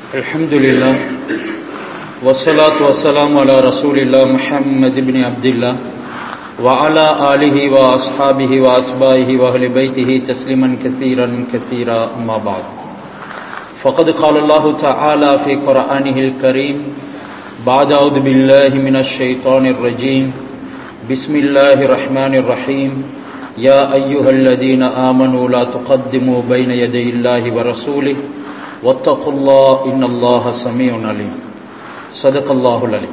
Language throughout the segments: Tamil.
الحمد لله والصلاة والسلام على رسول الله محمد بن عبد الله وعلى آله وأصحابه وأتباعه وأهل بيته تسليما كثيرا كثيرا أما بعد فقد قال الله تعالى في قرآنه الكريم بعد أعوذ بالله من الشيطان الرجيم بسم الله الرحمن الرحيم يا أيها الذين آمنوا لا تقدموا بين يدي الله ورسوله واتقوا الله إن الله سميع عليم صدق الله العليم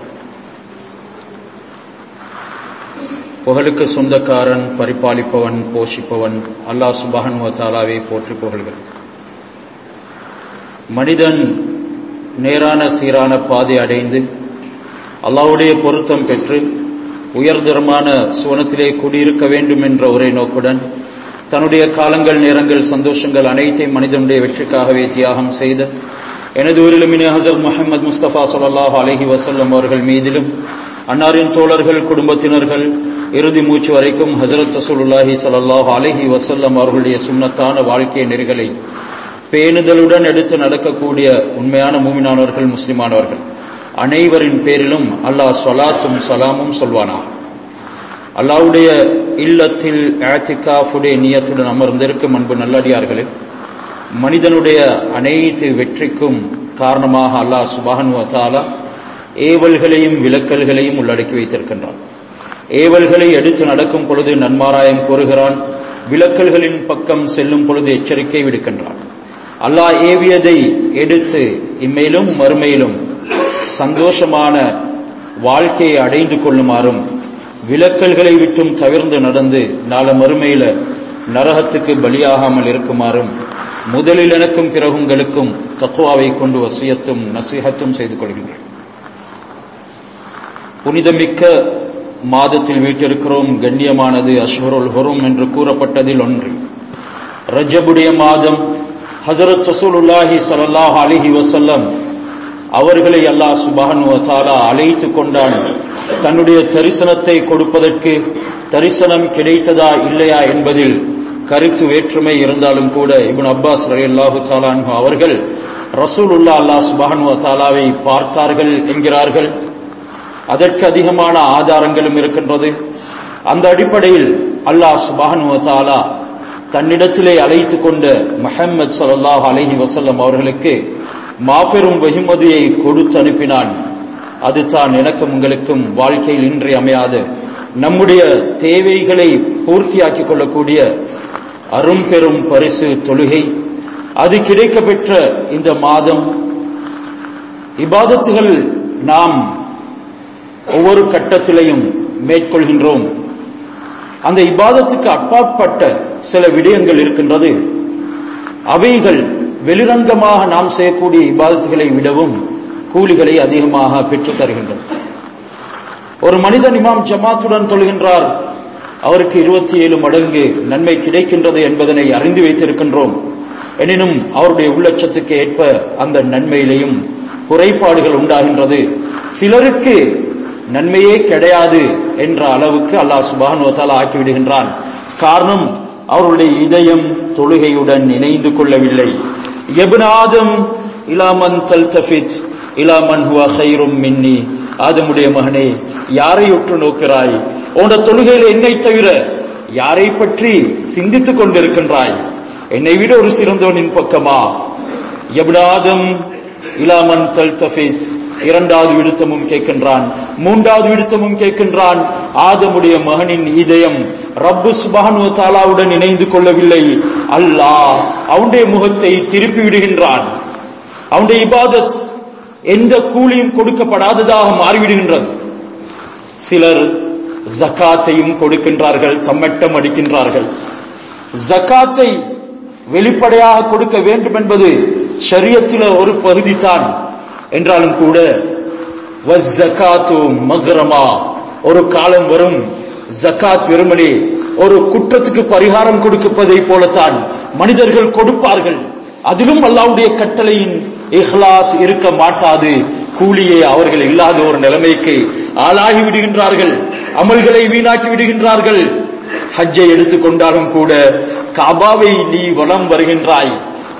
புகழுக்கு சொந்தக்காரன் பரிபாலிப்பவன் போஷிப்பவன் அல்லாஹ் சுபஹன் தாலாவை போற்றி புகழ்கள் மனிதன் நேரான சீரான பாதை அடைந்து அல்லாவுடைய பொருத்தம் பெற்று உயர்தரமான சுவனத்திலே குடியிருக்க வேண்டும் என்ற ஒரே நோக்குடன் தன்னுடைய காலங்கள் நேரங்கள் சந்தோஷங்கள் அனைத்தையும் மனிதனுடைய வெற்றிக்காகவே தியாகம் செய்த எனது ஊரிலுமினே ஹசரத் முகமது முஸ்தபா சொல்லாஹ் அலஹி வசல்லம் அவர்கள் மீதிலும் அன்னாரின் தோழர்கள் குடும்பத்தினர்கள் இறுதி மூச்சு வரைக்கும் ஹசரத் ரசூலுல்லாஹி சல்லாஹ் அலஹி வசல்லம் அவர்களுடைய சுண்ணத்தான வாழ்க்கை நெறிகளை பேணுதலுடன் எடுத்து நடக்கக்கூடிய உண்மையான மூமினானவர்கள் முஸ்லிமானவர்கள் அனைவரின் பேரிலும் அல்லாஹ் சொலாத்தும் சலாமும் சொல்வானா அல்லாவுடைய இல்லத்தில் ஆத்திகாஃபுடைய நியத்துடன் அமர்ந்திருக்கும் அன்பு நல்லடியார்களே மனிதனுடைய அனைத்து வெற்றிக்கும் காரணமாக அல்லாஹ் சுபானு தாலா ஏவல்களையும் விலக்கல்களையும் உள்ளடக்கி வைத்திருக்கின்றான் ஏவல்களை எடுத்து நடக்கும் பொழுது நன்மாராயம் கூறுகிறான் விலக்கல்களின் பக்கம் செல்லும் பொழுது எச்சரிக்கை விடுக்கின்றான் அல்லாஹ் ஏவியதை எடுத்து இம்மேலும் மறுமையிலும் சந்தோஷமான வாழ்க்கையை அடைந்து கொள்ளுமாறும் விலக்கல்களை விட்டும் தவிர்ந்து நடந்து நாள மறுமையில நரகத்துக்கு பலியாகாமல் இருக்குமாறும் முதலில் எனக்கும் பிறகு உங்களுக்கும் தக்குவாவை கொண்டு வசியத்தும் நசீகத்தும் செய்து கொள்கின்றேன் புனிதமிக்க மாதத்தில் வீட்டிருக்கிறோம் கண்ணியமானது அஷ்வருல் ஹொரும் என்று கூறப்பட்டதில் ஒன்று ரஜபுடைய மாதம் ஹசரத் ரசூலுல்லாஹி சல்லாஹ் அலிஹி வசல்லம் அவர்களை அல்லாஹ் சுபானு தாலா அழைத்து கொண்டான் தன்னுடைய தரிசனத்தை கொடுப்பதற்கு தரிசனம் கிடைத்ததா இல்லையா என்பதில் கருத்து வேற்றுமை இருந்தாலும் கூட இபுன் அப்பாஸ் ரலி அல்லாஹு தாலான் அவர்கள் ரசூலுல்லா அல்லாஹ் சுபானு தாலாவை பார்த்தார்கள் என்கிறார்கள் அதற்கு அதிகமான ஆதாரங்களும் இருக்கின்றது அந்த அடிப்படையில் அல்லாஹ் சுபானு தாலா தன்னிடத்திலே அழைத்து கொண்ட மஹம்மது சல்லாஹ் அலஹி வசல்லம் அவர்களுக்கு மாபெரும் வெகுமதியை கொடுத்து அனுப்பினான் அதுதான் எனக்கும் உங்களுக்கும் வாழ்க்கையில் இன்றி அமையாத நம்முடைய தேவைகளை பூர்த்தியாக்கிக் கொள்ளக்கூடிய அரும்பெரும் பரிசு தொழுகை அது கிடைக்க பெற்ற இந்த மாதம் இபாதத்துகள் நாம் ஒவ்வொரு கட்டத்திலையும் மேற்கொள்கின்றோம் அந்த இபாதத்துக்கு அப்பாற்பட்ட சில விடயங்கள் இருக்கின்றது அவைகள் வெளிரங்கமாக நாம் செய்யக்கூடிய இபாதத்துகளை விடவும் கூலிகளை அதிகமாக பெற்றுத் தருகின்றன ஒரு மனிதன் இமாம் ஜமாத்துடன் தொழுகின்றார் அவருக்கு இருபத்தி ஏழு மடங்கு நன்மை கிடைக்கின்றது என்பதனை அறிந்து வைத்திருக்கின்றோம் எனினும் அவருடைய உள்ளட்சத்துக்கு ஏற்ப அந்த நன்மையிலையும் குறைபாடுகள் உண்டாகின்றது சிலருக்கு நன்மையே கிடையாது என்ற அளவுக்கு அல்லாஹ் சுபானுவத்தால் ஆக்கிவிடுகின்றான் காரணம் அவருடைய இதயம் தொழுகையுடன் இணைந்து கொள்ளவில்லை எபுனாதம் இலாமன் தல்தபித் இலாமன் ஹுவா ஹைரும் மின்னி ஆதமுடைய மகனே யாரை உற்று நோக்கிறாய் உன தொழுகையில் என்னை தவிர யாரை பற்றி சிந்தித்துக் கொண்டிருக்கின்றாய் என்னை விட ஒரு சிறந்தவனின் பக்கமா எபுனாதம் இலாமன் தல்தபித் இரண்டாவது விடுத்தமும் கேட்கின்றான் மூன்றாவது விடுத்தமும் கேட்கின்றான் ஆதமுடைய மகனின் இதயம் ரப்பு சுபானு தாலாவுடன் இணைந்து கொள்ளவில்லை அல்லாஹ் அவனுடைய முகத்தை திருப்பி விடுகின்றான் அவனுடைய இபாதத் எந்த கூலியும் கொடுக்கப்படாததாக மாறிவிடுகின்றது சிலர் ஜக்காத்தையும் கொடுக்கின்றார்கள் தம்மட்டம் அடிக்கின்றார்கள் ஜக்காத்தை வெளிப்படையாக கொடுக்க வேண்டும் என்பது ஷரியத்தில் ஒரு பகுதி தான் என்றாலும் கூட மகரமா ஒரு காலம் வரும் ஜக்காத் வெறுமனே ஒரு குற்றத்துக்கு பரிகாரம் கொடுப்பதை போலத்தான் மனிதர்கள் கொடுப்பார்கள் அதிலும் அல்லாவுடைய கட்டளையின் இஹ்லாஸ் இருக்க மாட்டாது கூலியை அவர்கள் இல்லாத ஒரு நிலைமைக்கு ஆளாகி விடுகின்றார்கள் அமல்களை வீணாக்கி விடுகின்றார்கள் ஹஜ்ஜை எடுத்துக்கொண்டாலும் கூட காபாவை நீ வலம் வருகின்றாய்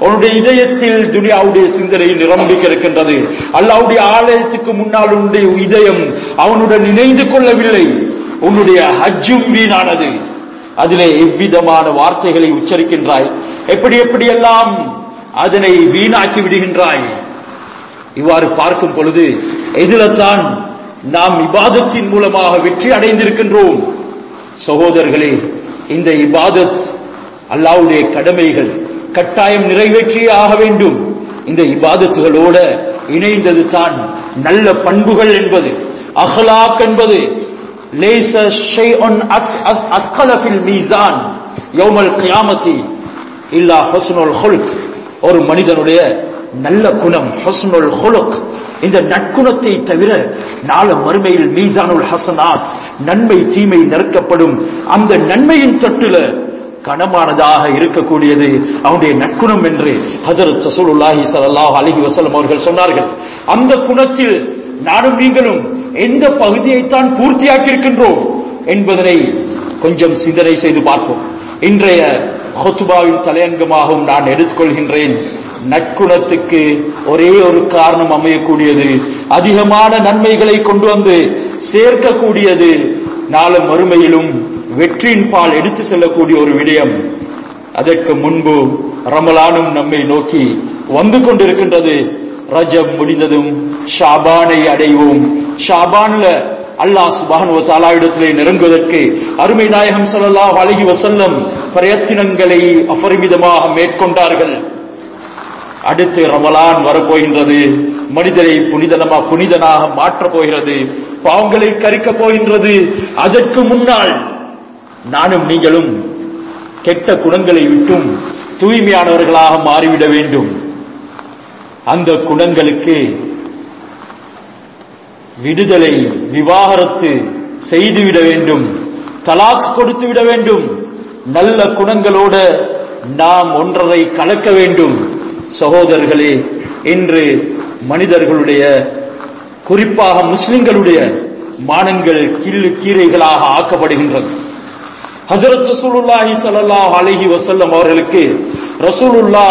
உன்னுடைய இதயத்தில் துனியாவுடைய சிந்தனை நிரம்பி கிடக்கின்றது அல்லாவுடைய ஆலயத்துக்கு முன்னால் உன்னுடைய இதயம் அவனுடன் இணைந்து கொள்ளவில்லை உன்னுடைய ஹஜ்ஜும் வீணானது அதிலே எவ்விதமான வார்த்தைகளை உச்சரிக்கின்றாய் எப்படி எப்படியெல்லாம் அதனை வீணாக்கி விடுகின்றாய் இவ்வாறு பார்க்கும் பொழுது எதிலத்தான் நாம் இபாதத்தின் மூலமாக வெற்றி அடைந்திருக்கின்றோம் சகோதரர்களே இந்த இபாதத் அல்லாவுடைய கடமைகள் கட்டாயம் நிறைவேற்றியே ஆக வேண்டும் இந்த இபாதத்துகளோட இணைந்தது தான் நல்ல பண்புகள் என்பது அஹ்லாக் என்பது லேச ஷைஉன் அஸ் அஸ் அஸ்கல ஃபில் மீசான் யௌமல் கியாமத்தி இல்லா ஹுஸ்னுல் ஹுல்க் ஒரு மனிதனுடைய நல்ல குணம் ஹுஸ்னுல் ஹுலுக் இந்த நற்குணத்தை தவிர நாள மறுமையில் மீசானுல் ஹசனாத் நன்மை தீமை நெருக்கப்படும் அந்த நன்மையின் தொட்டுல கனமானதாக இருக்கக்கூடியது அவனுடைய நற்குணம் என்று ஹசரத் ரசூலுல்லாஹி ஸல்லல்லாஹு அலைஹி வஸல்லம் அவர்கள் சொன்னார்கள் அந்த குணத்தில் நானும் நீங்களும் எந்த பகுதியைத்தான் பூர்த்தியாக்கி இருக்கின்றோம் என்பதனை கொஞ்சம் சிந்தனை செய்து பார்ப்போம் இன்றைய ஹொத்துபாவின் தலையங்கமாகவும் நான் எடுத்துக்கொள்கின்றேன் நற்குணத்துக்கு ஒரே ஒரு காரணம் அமையக்கூடியது அதிகமான நன்மைகளை கொண்டு வந்து சேர்க்கக்கூடியது நாளும் மறுமையிலும் வெற்றியின் பால் எடுத்து செல்லக்கூடிய ஒரு விடயம் அதற்கு முன்பு ரமலானும் நம்மை நோக்கி வந்து கொண்டிருக்கின்றது ரஜப் முடிந்ததும் ஷாபானை அடைவோம் ஷாபான்ல அல்லாஹ் சுபானு தாலாவிடத்திலே நெருங்குவதற்கு அருமை நாயகம் ஸல்லல்லாஹு அலைஹி வஸல்லம் பிரயத்தினங்களை அபரிமிதமாக மேற்கொண்டார்கள் அடுத்து ரமலான் வரப்போகின்றது மனிதரை புனிதனமா புனிதனாக மாற்றப் போகிறது பாவங்களை கரிக்கப் போகின்றது அதற்கு முன்னால் நானும் நீங்களும் கெட்ட குணங்களை விட்டும் தூய்மையானவர்களாக மாறிவிட வேண்டும் அந்த குணங்களுக்கு விடுதலை விவாகரத்து செய்துவிட வேண்டும் தலாக் கொடுத்து விட வேண்டும் நல்ல குணங்களோட நாம் ஒன்றரை கலக்க வேண்டும் சகோதரர்களே இன்று மனிதர்களுடைய குறிப்பாக முஸ்லிம்களுடைய மானங்கள் கிள்ளு கீரைகளாக ஆக்கப்படுகின்றது ஹசரத் ரசூலுல்லாஹி ஸல்லல்லாஹு அலைஹி வஸல்லம் அவர்களுக்கு ரசூலுல்லா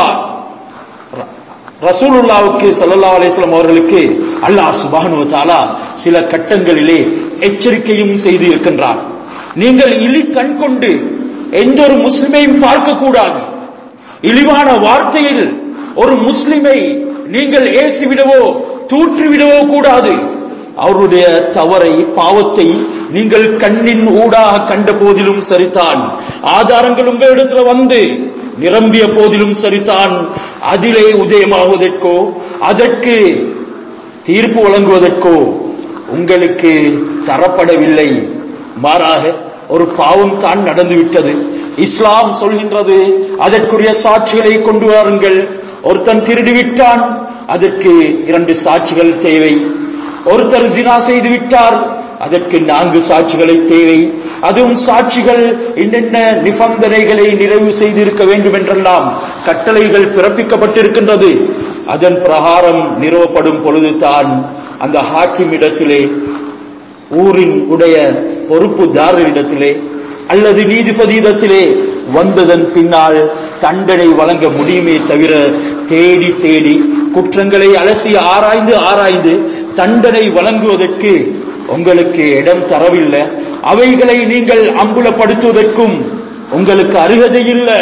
ரசூலுல்லாவுக்கு ஸல்லல்லாஹு அலைஹி வஸல்லம் அவர்களுக்கு அல்லாஹ் சுப்ஹானஹு வ தஆலா சில கட்டங்களிலே எச்சரிக்கையும் செய்து இருக்கின்றார் நீங்கள் இலி கண் கொண்டு எந்த ஒரு முஸ்லிமையும் பார்க்க கூடாது இழிவான வார்த்தையில் ஒரு முஸ்லிமை நீங்கள் ஏசிவிடவோ தூற்றிவிடவோ கூடாது அவருடைய தவறை பாவத்தை நீங்கள் கண்ணின் ஊடாக கண்ட போதிலும் சரிதான் ஆதாரங்கள் உங்களிடத்துல வந்து நிரம்பிய போதிலும் சரிதான் அதிலே உதயமாகுவதற்கோ அதற்கு தீர்ப்பு வழங்குவதற்கோ உங்களுக்கு தரப்படவில்லை மாறாக ஒரு பாவம் தான் நடந்துவிட்டது இஸ்லாம் சொல்கின்றது அதற்குரிய சாட்சிகளை கொண்டு வாருங்கள் ஒருத்தன் திருடி விட்டான் அதற்கு இரண்டு சாட்சிகள் தேவை ஒருத்தர் ஜினா செய்து விட்டார் அதற்கு நான்கு சாட்சிகளை தேவை அதுவும் சாட்சிகள் என்னென்ன நிபந்தனைகளை நிறைவு செய்திருக்க வேண்டும் என்றெல்லாம் கட்டளைகள் பிறப்பிக்கப்பட்டிருக்கின்றது அதன் பிரகாரம் நிறுவப்படும் பொழுதுதான் அந்த ஹாக்கிம் இடத்திலே ஊரின் உடைய பொறுப்புதாரரிடத்திலே அல்லது நீதிபதியிடத்திலே வந்ததன் பின்னால் தண்டனை வழங்க முடியுமே தவிர தேடி தேடி குற்றங்களை அலசி ஆராய்ந்து ஆராய்ந்து தண்டனை வழங்குவதற்கு உங்களுக்கு இடம் தரவில்லை அவைகளை நீங்கள் அம்புலப்படுத்துவதற்கும் உங்களுக்கு அருகதை இல்லை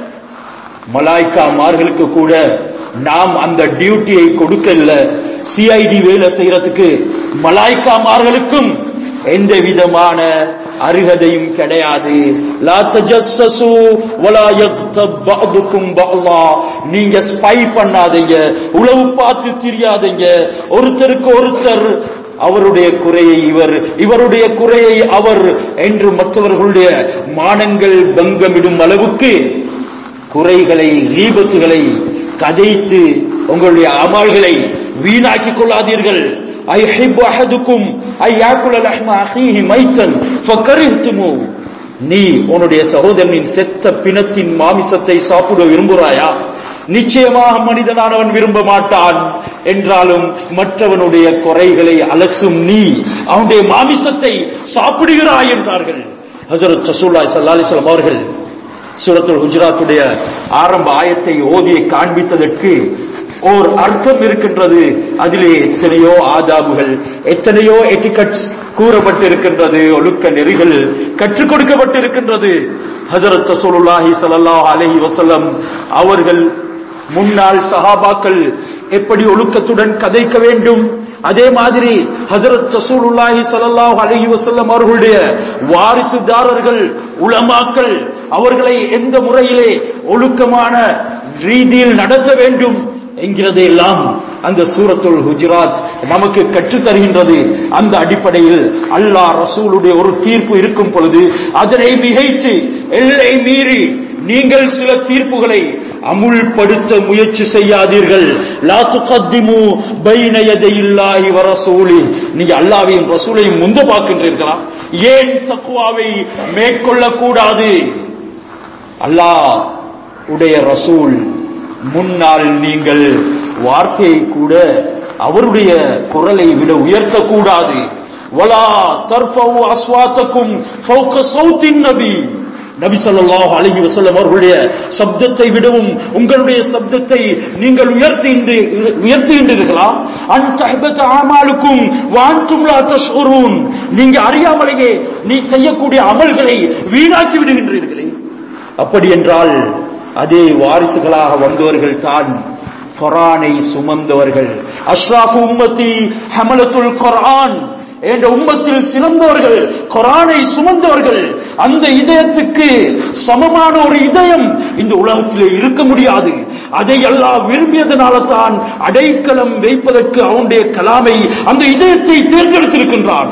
மலாய்க்காமார்களுக்கு கூட நாம் அந்த டியூட்டியை கொடுக்கல சிஐடி வேலை செய்யறதுக்கு மலாய்க்காமார்களுக்கும் எந்த விதமான அருகதையும் கிடையாது லா தஜஸ்ஸசு வலா யக்தப் பஅதுக்கும் பஅலா நீங்க ஸ்பை பண்ணாதீங்க உளவு பார்த்து தெரியாதீங்க ஒருத்தருக்கு ஒருத்தர் அவருடைய குறையை இவர் இவருடைய குறையை அவர் என்று மற்றவர்களுடைய மானங்கள் பங்கமிடும் அளவுக்கு குறைகளை ரீபத்துகளை கதைத்து உங்களுடைய அமல்களை வீணாக்கிக் கொள்ளாதீர்கள் ஐஹிப்பு அஹதுக்கும் ஐ யாக்குல லஹ்ம அஹீஹி மைத்தன் ஃபகரிஹ்துமு நீ உன்னுடைய சகோதரனின் செத்த பிணத்தின் மாமிசத்தை சாப்பிட விரும்புகிறாயா நிச்சயமாக மனிதனானவன் விரும்ப மாட்டான் என்றாலும் மற்றவனுடைய குறைகளை அலசும் நீ அவனுடைய மாமிசத்தை சாப்பிடுகிறாய் என்றார்கள் ஹசரத் ரசூல்லாய் சல்லா அலிஸ்லாம் அவர்கள் சூரத்துல் ஹுஜராத்துடைய ஆரம்ப ஆயத்தை ஓதியை காண்பித்ததற்கு ஓர் அர்த்தம் இருக்கின்றது அதிலே எத்தனையோ ஆதாபுகள் எத்தனையோ எட்டிகட்ஸ் கூறப்பட்டிருக்கின்றது ஒழுக்க நெறிகள் கற்றுக் கொடுக்கப்பட்டிருக்கின்றது ஹஜரத் ரசூலுல்லாஹி ஸல்லல்லாஹு அலைஹி வஸல்லம் அவர்கள் முன்னாள் சஹாபாக்கள் எப்படி ஒழுக்கத்துடன் கதைக்க வேண்டும் அதே மாதிரி ஹஜரத் ரசூலுல்லாஹி ஸல்லல்லாஹு அலைஹி வஸல்லம் அவர்களுடைய வாரிசுதாரர்கள் உலமாக்கள் அவர்களை எந்த முறையிலே ஒழுக்கமான ரீதியில் நடத்த வேண்டும் என்கிறதை எல்லாம் அந்த சூரத்துல் ஹுஜராத் நமக்கு கற்றுத் தருகின்றது அந்த அடிப்படையில் அல்லாஹ் ரசூலுடைய ஒரு தீர்ப்பு இருக்கும் பொழுது அதனை மிகைத்து எல்லை மீறி நீங்கள் சில தீர்ப்புகளை அமுல்படுத்த முயற்சி செய்யாதீர்கள் லா துகத்திமு பைன யதையில்லாஹி வ ரசூலி நீங்க அல்லாஹ்வையும் ரசூலையும் முந்த பார்க்கின்றீர்களா ஏன் தக்குவாவை மேற்கொள்ள கூடாது அல்லாஹ் உடைய ரசூல் முன்னால் நீங்கள் வார்த்தையை கூட அவருடைய குரலை விட உயர்த்தக்கூடாது வலா தர்ஃபவு அஸ்வாத்தக்கும் ஃபௌக சௌத்தின் நபி நபி ஸல்லல்லாஹு அலைஹி வஸல்லம் அவர்களுடைய சப்தத்தை விடவும் உங்களுடைய சப்தத்தை நீங்கள் உயர்த்தி உயர்த்துகின்றீர்களா அன் தஹபத ஆமாலுக்கும் வான்தும் லா தஷ்உரூன் நீங்க அறியாமலேயே நீ செய்யக்கூடிய அமல்களை வீணாக்கி விடுகின்றீர்களே அப்படி என்றால் அதே வாரிசுகளாக வந்தவர்கள் தான் குரானை சுமந்தவர்கள் அஷ்ராஃபு உம்மத்தி ஹமலத்துல் குர்ஆன் என்ற உம்மத்தில் சிறந்தவர்கள் குரானை சுமந்தவர்கள் அந்த இதயத்துக்கு சமமான ஒரு இதயம் இந்த உலகத்திலே இருக்க முடியாது அதை எல்லாம் விரும்பியதனால தான் அடைக்கலம் வைப்பதற்கு அவனுடைய கலாமை அந்த இதயத்தை தேர்ந்தெடுத்திருக்கின்றான்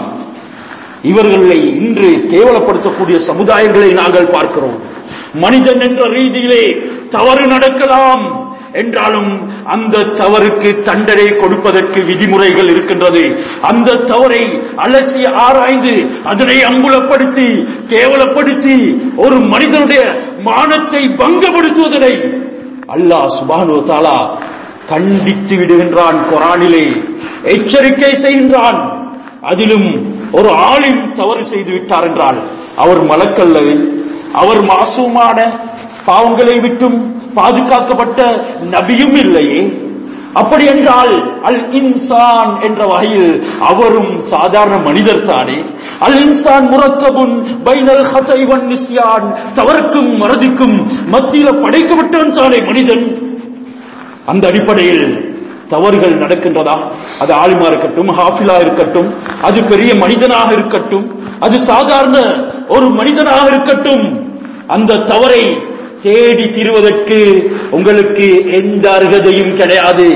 இவர்களை இன்று கேவலப்படுத்தக்கூடிய சமுதாயங்களை நாங்கள் பார்க்கிறோம் மனிதன் என்ற ரீதியிலே தவறு நடக்கலாம் என்றாலும் அந்த தவறுக்கு தண்டனை கொடுப்பதற்கு விதிமுறைகள் இருக்கின்றது அந்த தவறை அலசி ஆராய்ந்து அதனை அங்குலப்படுத்தி கேவலப்படுத்தி ஒரு மனிதனுடைய மானத்தை பங்கப்படுத்துவதனை அல்லாஹ் சுபானு தாலா கண்டித்து விடுகின்றான் குரானிலே எச்சரிக்கை செய்கின்றான் அதிலும் ஒரு ஆளின் தவறு செய்து விட்டார் என்றால் அவர் மலக்கல்லவை அவர் மாசூமான பாவங்களை விட்டும் பாதுகாக்கப்பட்ட நபியும் இல்லையே அப்படி என்றால் அல் இன்சான் என்ற வகையில் அவரும் சாதாரண மனிதர் தானே அல் இன்சான் முரத்தபுன் பைனல் ஹதை வன் நிஸ்யான் தவறுக்கும் மறதிக்கும் மத்தியில படைக்கப்பட்டவன் தானே மனிதன் அந்த அடிப்படையில் தவறுகள் நடக்கின்றதா அது ஆலிமா இருக்கட்டும் ஹாஃபிலா இருக்கட்டும் அது பெரிய மனிதனாக இருக்கட்டும் அது சாதாரண ஒரு மனிதனாக இருக்கட்டும் அந்த தவறை தேடி தீர்வதற்கு உங்களுக்கு எந்த அருகதையும் கிடையாது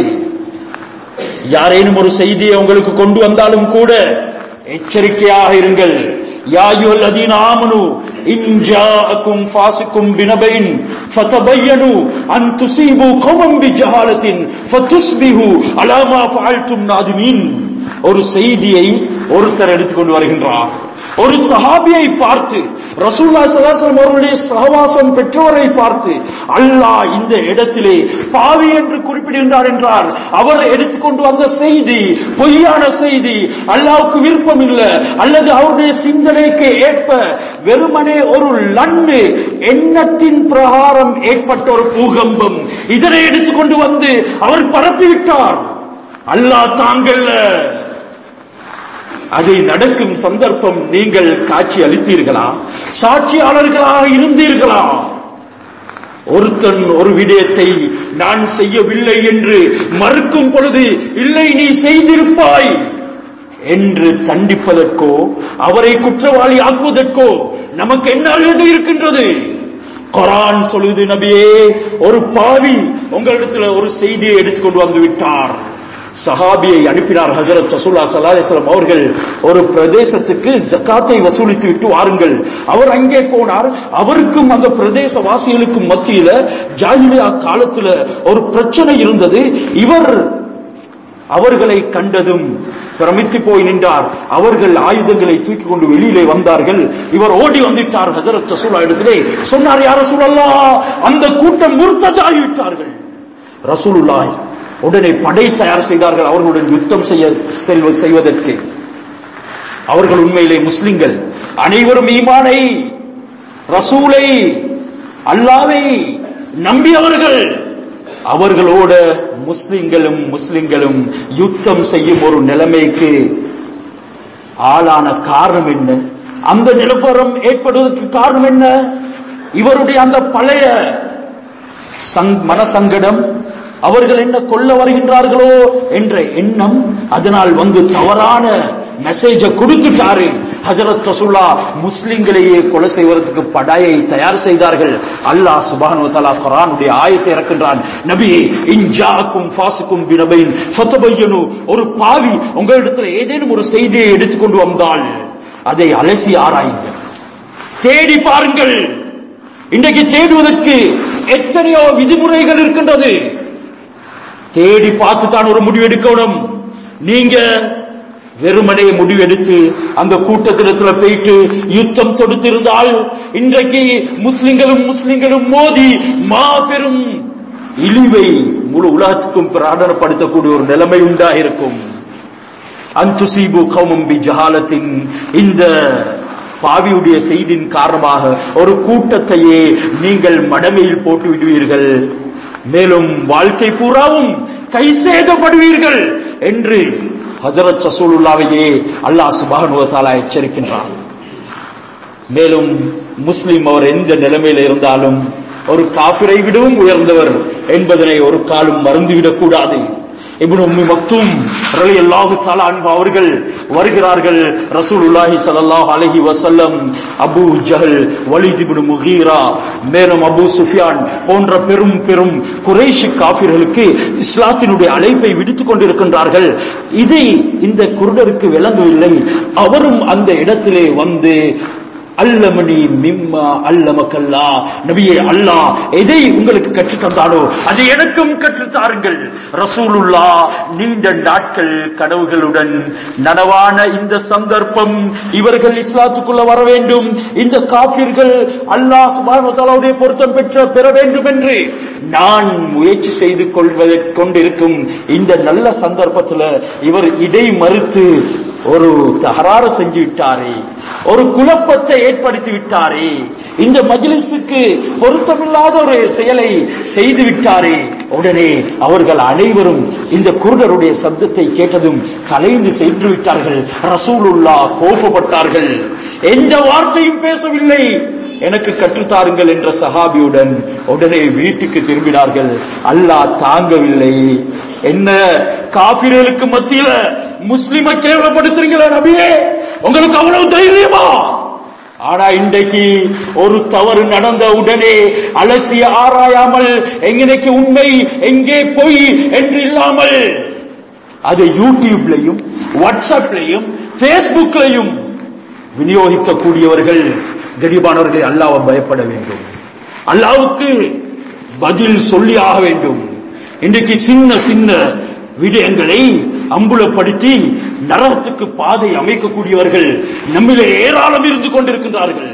யாரேனும் ஒரு செய்தியை உங்களுக்கு கொண்டு வந்தாலும் கூட எச்சரிக்கையாக இருங்கள் யாயுல் அதீன் ஆமனு இன் ஜாஅக்கும் ஃபாசிக்கும் பினபைன் ஃபதபையனு அன் துஸீபு கௌமம் பிஜஹாலத்தின் ஃபதுஸ்பிஹு அலா மா ஃபஅல்தும் நாதிமீன் ஒரு செய்தியை ஒருத்தர் எடுத்துக்கொண்டு வருகின்றார் ஒரு சஹாபியை பார்த்து ரசூல்லா சலாசலம் அவர்களுடைய சகவாசம் பெற்றோரை பார்த்து அல்லாஹ் இந்த இடத்திலே பாவி என்று குறிப்பிடுகின்றார் என்றால் அவர் எடுத்துக்கொண்டு வந்த செய்தி பொய்யான செய்தி அல்லாவுக்கு விருப்பம் இல்லை அல்லது அவருடைய சிந்தனைக்கு ஏற்ப வெறுமனே ஒரு லண்ணு எண்ணத்தின் பிரகாரம் ஏற்பட்ட ஒரு பூகம்பம் இதனை எடுத்துக்கொண்டு வந்து அவர் பரப்பிவிட்டார் அல்லாஹ் தாங்கல்ல அதை நடக்கும் சந்தர்ப்பம் நீங்கள் காட்சி அளித்தீர்களா சாட்சியாளர்களாக இருந்தீர்களா ஒருத்தன் ஒரு விடயத்தை நான் செய்யவில்லை என்று மறுக்கும் பொழுது இல்லை நீ செய்திருப்பாய் என்று தண்டிப்பதற்கோ அவரை குற்றவாளி ஆக்குவதற்கோ நமக்கு என்ன அழகு இருக்கின்றது குரான் சொல்லுது நபியே ஒரு பாவி உங்களிடத்தில் ஒரு செய்தியை எடுத்துக்கொண்டு வந்து விட்டார் சஹாபியை அனுப்பினார் ஹசரத் ரசூல்லா சல்லாஹம் அவர்கள் ஒரு பிரதேசத்துக்கு ஜக்காத்தை வசூலித்து விட்டு வாருங்கள் அவர் அங்கே போனார் அவருக்கும் அந்த பிரதேச வாசிகளுக்கும் மத்தியில ஜாகிலியா காலத்துல ஒரு பிரச்சனை இருந்தது இவர் அவர்களை கண்டதும் பிரமித்து போய் நின்றார் அவர்கள் ஆயுதங்களை தூக்கி கொண்டு வெளியிலே வந்தார்கள் இவர் ஓடி வந்துட்டார் ஹசரத் ரசூலா இடத்திலே சொன்னார் யார் ரசூலல்லா அந்த கூட்டம் முர்த்ததாகிவிட்டார்கள் ரசூலுல்லாய் உடனே படை தயார் செய்தார்கள் அவர்களுடன் யுத்தம் செய்ய செல்வ செய்வதற்கு அவர்கள் உண்மையிலே முஸ்லிம்கள் அனைவரும் ஈமானை ரசூலை அல்லாவை நம்பியவர்கள் அவர்களோட முஸ்லிம்களும் முஸ்லிம்களும் யுத்தம் செய்யும் ஒரு நிலைமைக்கு ஆளான காரணம் என்ன அந்த நிலவரம் ஏற்படுவதற்கு காரணம் என்ன இவருடைய அந்த பழைய சங்- மனசங்கடம் அவர்கள் என்ன கொல்ல வருகின்றார்களோ என்ற எண்ணம் அதனால் வந்து தவறான மெசேஜ கொடுத்துட்டாரு ஹஜரத் ரசூல்லா முஸ்லிம்களையே கொலை செய்வதற்கு படையை தயார் செய்தார்கள் அல்லாஹ் சுப்ஹானஹு வ தஆலா குர்ஆனுடைய ஆயத்தை இறக்கின்றான் நபியே இன் ஜாஅக்கும் ஃபாசிக்கும் பினபைன் ஃபதபையனு ஒரு பாவி உங்களிடத்தில் ஏதேனும் ஒரு செய்தியை எடுத்துக்கொண்டு வந்தால் அதை அலசி ஆராயுங்கள் தேடி பாருங்கள் இன்றைக்கு தேடுவதற்கு எத்தனையோ விதிமுறைகள் இருக்கின்றது தேடி பார்த்து தான் ஒரு முடிவு எடுக்கணும் நீங்க வெறுமனே முடிவெடுத்து அந்த கூட்டத்திடத்துல போயிட்டு யுத்தம் தொடுத்திருந்தால் இன்றைக்கு முஸ்லிம்களும் முஸ்லிம்களும் மோதி மாபெரும் இழிவை முழு உலகத்துக்கும் பிராடனப்படுத்தக்கூடிய ஒரு நிலைமை உண்டாயிருக்கும் அந்துசீபு கௌமம் பி ஜஹாலத்தின் இந்த பாவியுடைய செய்தியின் காரணமாக ஒரு கூட்டத்தையே நீங்கள் மடமையில் போட்டு விடுவீர்கள் மேலும் வாழ்க்கை பூராவும் கை சேதப்படுவீர்கள் என்று ஹஜரத் ரசூலுல்லாவையே அல்லாஹ் சுப்ஹானஹு வ தஆலா எச்சரிக்கின்றான் மேலும் முஸ்லிம் அவர் எந்த நிலைமையில இருந்தாலும் ஒரு காபிரை விடவும் உயர்ந்தவர் என்பதனை ஒரு காலம் மறந்துவிடக் கூடாது இப்னு உம்மி மக்தூம் ரலியல்லாஹு தஆலா அன்ஹு அவர்கள் வருகிறார்கள் ரசூலுல்லாஹி ஸல்லல்லாஹு அலைஹி வஸல்லம் Abu Jahl Walid ibn Mughira மேலும் அபூ சுஃபியான் போன்ற பெரும் பெரும் குறைஷி காபிர்களுக்கு இஸ்லாத்தினுடைய அழைப்பை விடுத்துக் கொண்டிருக்கின்றார்கள் இதை இந்த குருடருக்கு விளங்கவில்லை அவரும் அந்த இடத்திலே வந்து அல்லமணி மிம்மா அல்லமக்கல்லா நபியே அல்லாஹ் எதை உங்களுக்கு கற்றுத் தந்தானோ அதை எனக்கும் கற்றுத் தாருங்கள் ரசூலுல்லா நீண்ட நாட்கள் கனவுகளுடன் நனவான இந்த சந்தர்ப்பம் இவர்கள் இஸ்லாத்துக்குள்ள வர வேண்டும் இந்த காபிர்கள் அல்லாஹ் சுப்ஹானஹு வ தஆலாவுடைய பொருத்தம் பெற்ற பெற வேண்டும் என்று நான் முயற்சி செய்து கொள்வதற்கு கொண்டிருக்கும் இந்த நல்ல சந்தர்ப்பத்தில் இவர் இடை மறுத்து ஒரு தகராறு செஞ்சு விட்டாரே ஒரு குழப்பத்தை ஏற்படுத்தி விட்டாரே இந்த மஜ்லிஸுக்கு பொருத்தமில்லாத ஒரு செயலை செய்து விட்டாரே உடனே அவர்கள் அனைவரும் இந்த குருடருடைய சப்தத்தை கேட்டதும் கலைந்து சென்று விட்டார்கள் ரசூலுல்லா கோபப்பட்டார்கள் எந்த வார்த்தையும் பேசவில்லை எனக்கு கற்றுத்தாருங்கள் என்ற சஹாபியுடன் உடனே வீட்டுக்கு திரும்பினார்கள் அல்லாஹ் தாங்கவில்லை என்ன காபிர்களுக்கு மத்தியில முஸ்லிமை கேவலப்படுத்துறீங்களா நபியே உங்களுக்கு அவ்வளவு தைரியமா ஆனா இன்றைக்கு ஒரு தவறு நடந்த உடனே அலசி ஆராயாமல் எங்கனைக்கு உண்மை எங்கே பொய் என்று இல்லாமல் அது யூடியூப்லையும் வாட்ஸ்அப்லையும் பேஸ்புக்லையும் விநியோகிக்கக்கூடியவர்கள் கரிபானவர்களை அல்லாவை பயப்பட வேண்டும் அல்லாவுக்கு பதில் சொல்லி ஆக வேண்டும் இன்றைக்கு சின்ன சின்ன விடயங்களை அம்புலப்படுத்தி நரகத்துக்கு பாதை அமைக்கக்கூடியவர்கள் நம்மிலே ஏராளம் இருந்து கொண்டிருக்கின்றார்கள்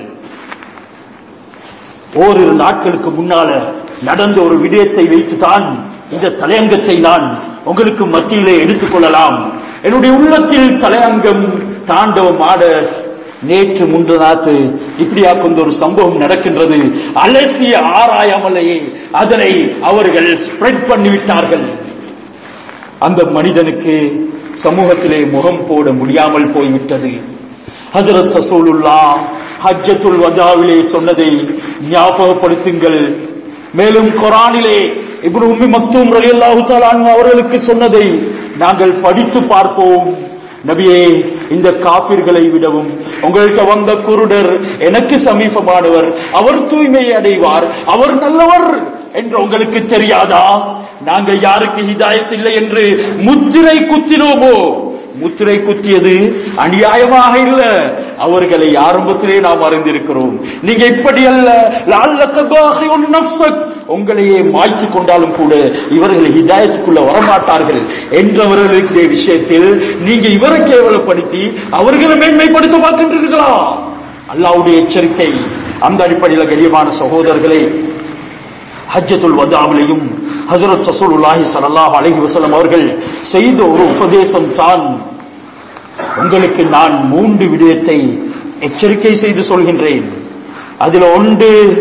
ஓரிரு நாட்களுக்கு முன்னால நடந்த ஒரு விடயத்தை வைத்துதான் இந்த தலையங்கத்தை நான் உங்களுக்கு மத்தியிலே எடுத்துக்கொள்ளலாம் என்னுடைய உள்ளத்தில் தலையங்கம் தாண்டவம் ஆட நேற்று முன்று நாத்து இப்படியா கொண்ட ஒரு சம்பவம் நடக்கின்றது அலசிய ஆராயாமலேயே அதனை அவர்கள் ஸ்ப்ரெட் பண்ணிவிட்டார்கள் அந்த மனிதனுக்கு சமூகத்திலே முகம் போட முடியாமல் போய்விட்டது ஹஜரத் ரசூலுல்லா ஹஜ்ஜத்துல் வதாவிலே சொன்னதை ஞாபகப்படுத்துங்கள் மேலும் குரானிலே இப்னு உம்மி மக்தூம் ரலியல்லாஹு தஆலா அன்ஹு அவர்களுக்கு சொன்னதை நாங்கள் படித்து பார்ப்போம் நபியே இந்த காபிர்களை விடவும் உங்கள்கிட்ட வந்த குருடர் எனக்கு சமீபமானவர் அவர் தூய்மை அடைவார் அவர் நல்லவர் என்று உங்களுக்கு தெரியாதா நாங்க யாருக்கு ஹிதாயத் இல்லை என்று முத்திரை குத்தினோமோ முத்திரை குத்தியது அநியாயமாக இல்ல அவர்களை ஆரம்பத்திலே நாம் அறிந்திருக்கிறோம் நீங்க இப்படி அல்ல லஅல்லக பாகிஉன் நஃப்ஸக் உங்களையே மாய்த்து கொண்டாலும் கூட இவர்கள் ஹிதாயத்துக்குள்ள வரமாட்டார்கள் என்றவர்களுடைய விஷயத்தில் நீங்க இவரை கேவலப்படுத்தி அவர்களை மேன்மைப்படுத்த பார்க்கின்றீர்களா அல்லாவுடைய எச்சரிக்கை அந்த அடிப்படையில் கண்ணியமான சகோதரர்களே ஹஜ்ஜத்துல் வதாவிலையும் ஹசரத் ரசூலுல்லாஹி ஸல்லல்லாஹு அலைஹி வஸல்லம் அவர்கள் செய்த ஒரு உபதேசம் தான் உங்களுக்கு நான் மூன்று விடயத்தை எச்சரிக்கை செய்து சொல்கின்றேன் அதில் ஒன்று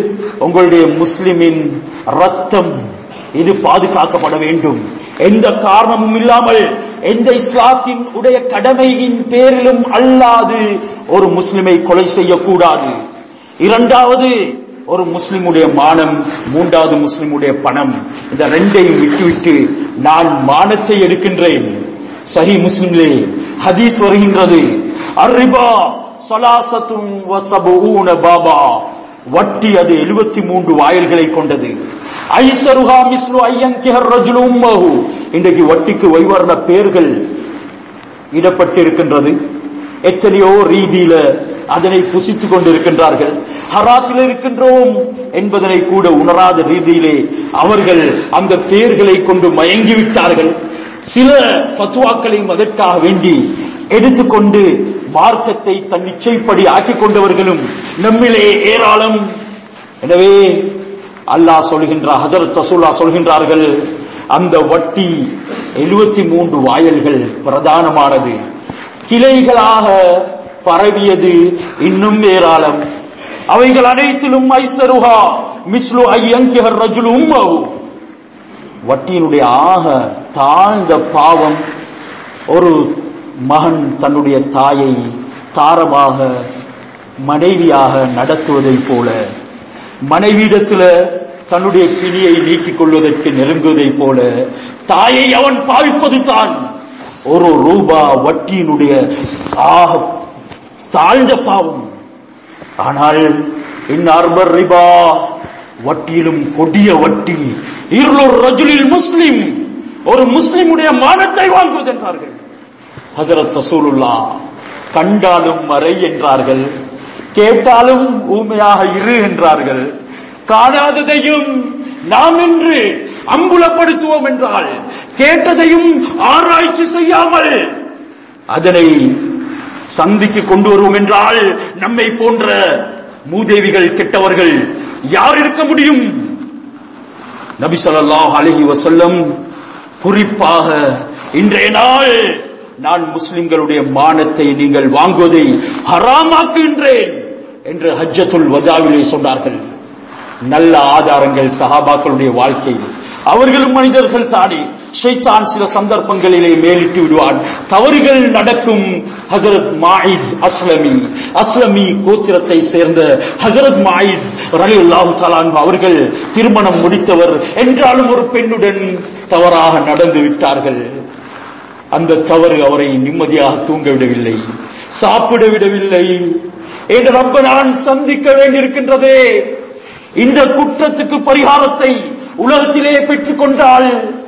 உங்களுடைய முஸ்லிமின் ரத்தம் இது பாதுகாக்கப்பட வேண்டும் எந்த காரணமும் இல்லாமல் எந்த இஸ்லாத்தின் உடைய கடமையின் பேரிலும் அல்லாது ஒரு முஸ்லிமை கொலை செய்யக்கூடாது இரண்டாவது ஒரு முஸ்லிமுடைய மானம் மூன்றாவது முஸ்லிமுடைய பணம் இந்த ரெண்டையும் விட்டுவிட்டு நான் மானத்தை எடுக்கின்றேன் சஹி முஸ்லிம்லே ஹதீஸ் வருகின்றது அர்ரிபா சலாசத்தும் வசபூன பாபா வட்டி அது எழுபத்தி மூன்று வாயில்களை கொண்டது ஐசருகா மிஸ்லு ஐயங்கிஹர் ரஜுலு உம்மஹு இன்றைக்கு வட்டிக்கு வைவர்ண பேர்கள் இடப்பட்டிருக்கின்றது எத்தனையோ ரீதியில அதனை புசித்துக் கொண்டிருக்கின்றார்கள் ஹராத்தில் இருக்கின்றோம் என்பதனை கூட உணராத ரீதியிலே அவர்கள் அந்த பேர்களை கொண்டு மயங்கிவிட்டார்கள் சில பத்துவாக்களையும் அதற்காக வேண்டி எடுத்துக்கொண்டு மார்க்கத்தை தன் இச்சைப்படி ஆக்கிக் கொண்டவர்களும் நம்மிலே ஏராளம் எனவே அல்லாஹ் சொல்கின்றார் ஹசரத் ரசூல்லா சொல்கின்றார்கள் அந்த வட்டி எழுபத்தி மூன்று வாயல்கள் பிரதானமானது கிளைகளாக பரவியது இன்னும் ஏராளம் அவைகள் அனைத்திலும் ஐசருகா மிஸ்லு ஐயங்கிஹர் ரஜுலு உம்மஹு வட்டியினுடைய ஆக தாழ்ந்த பாவம் ஒரு மகன் தன்னுடைய தாயை தாரமாக மனைவியாக நடத்துவதைப் போல மனைவியிடத்தில் தன்னுடைய பிணியை நீக்கிக் கொள்வதற்கு நெருங்குவதைப் போல தாயை அவன் பாவிப்பது தான் ஒரு ரூபா வட்டியினுடைய ஆக தாழ்ந்த பாவம் ஆனால் இன்னார்பர் ரிபா வட்டியிலும் கொடிய வட்டி இருளூர் ரஜுலில் முஸ்லிம் ஒரு முஸ்லிமுடைய மானத்தை வாங்குவது என்றார்கள் ஹசரத் ரசூலுல்லா கண்டாலும் மறை என்றார்கள் கேட்டாலும் ஊமையாக இரு என்றார்கள் காணாததையும் நாம் என்று அம்புலப்படுத்துவோம் என்றால் கேட்டதையும் ஆராய்ச்சி செய்யாமல் அதனை சந்திக்கு கொண்டு வருவோம் என்றால் நம்மை போன்ற மூதேவிகள் கெட்டவர்கள் யார் இருக்க முடியும் நபி ஸல்லல்லாஹு அலைஹி வஸல்லம் குறிப்பாக இன்றைய நாள் நான் முஸ்லிம்களுடைய மானத்தை நீங்கள் வாங்குவதை ஹராமாக்குகின்றேன் என்று ஹஜ்ஜத்துல் வதாவிலே சொன்னார்கள் நல்ல ஆதாரங்கள் சஹாபாக்களுடைய வாழ்க்கை அவர்களும் மனிதர்கள் தானே ஷைத்தான் சில சந்தர்ப்பங்களிலே மேலிட்டு விடுவான் தவறுகள் நடக்கும் ஹசரத் மாயிஸ் அஸ்லமி அஸ்லமி கோத்திரத்தை சேர்ந்த ஹசரத் மாயிஸ் ரலி அல்லாஹு அவர்கள் திருமணம் முடித்தவர் என்றாலும் ஒரு பெண்ணுடன் தவறாக நடந்து விட்டார்கள் அந்த தவறு அவரை நிம்மதியாக தூங்க விடவில்லை சாப்பிட விடவில்லை என்று ரப்ப நான் சந்திக்க வேண்டியிருக்கின்றதே இந்த குற்றத்துக்கு பரிகாரத்தை உலகத்திலே பெற்றுக் கொண்டால்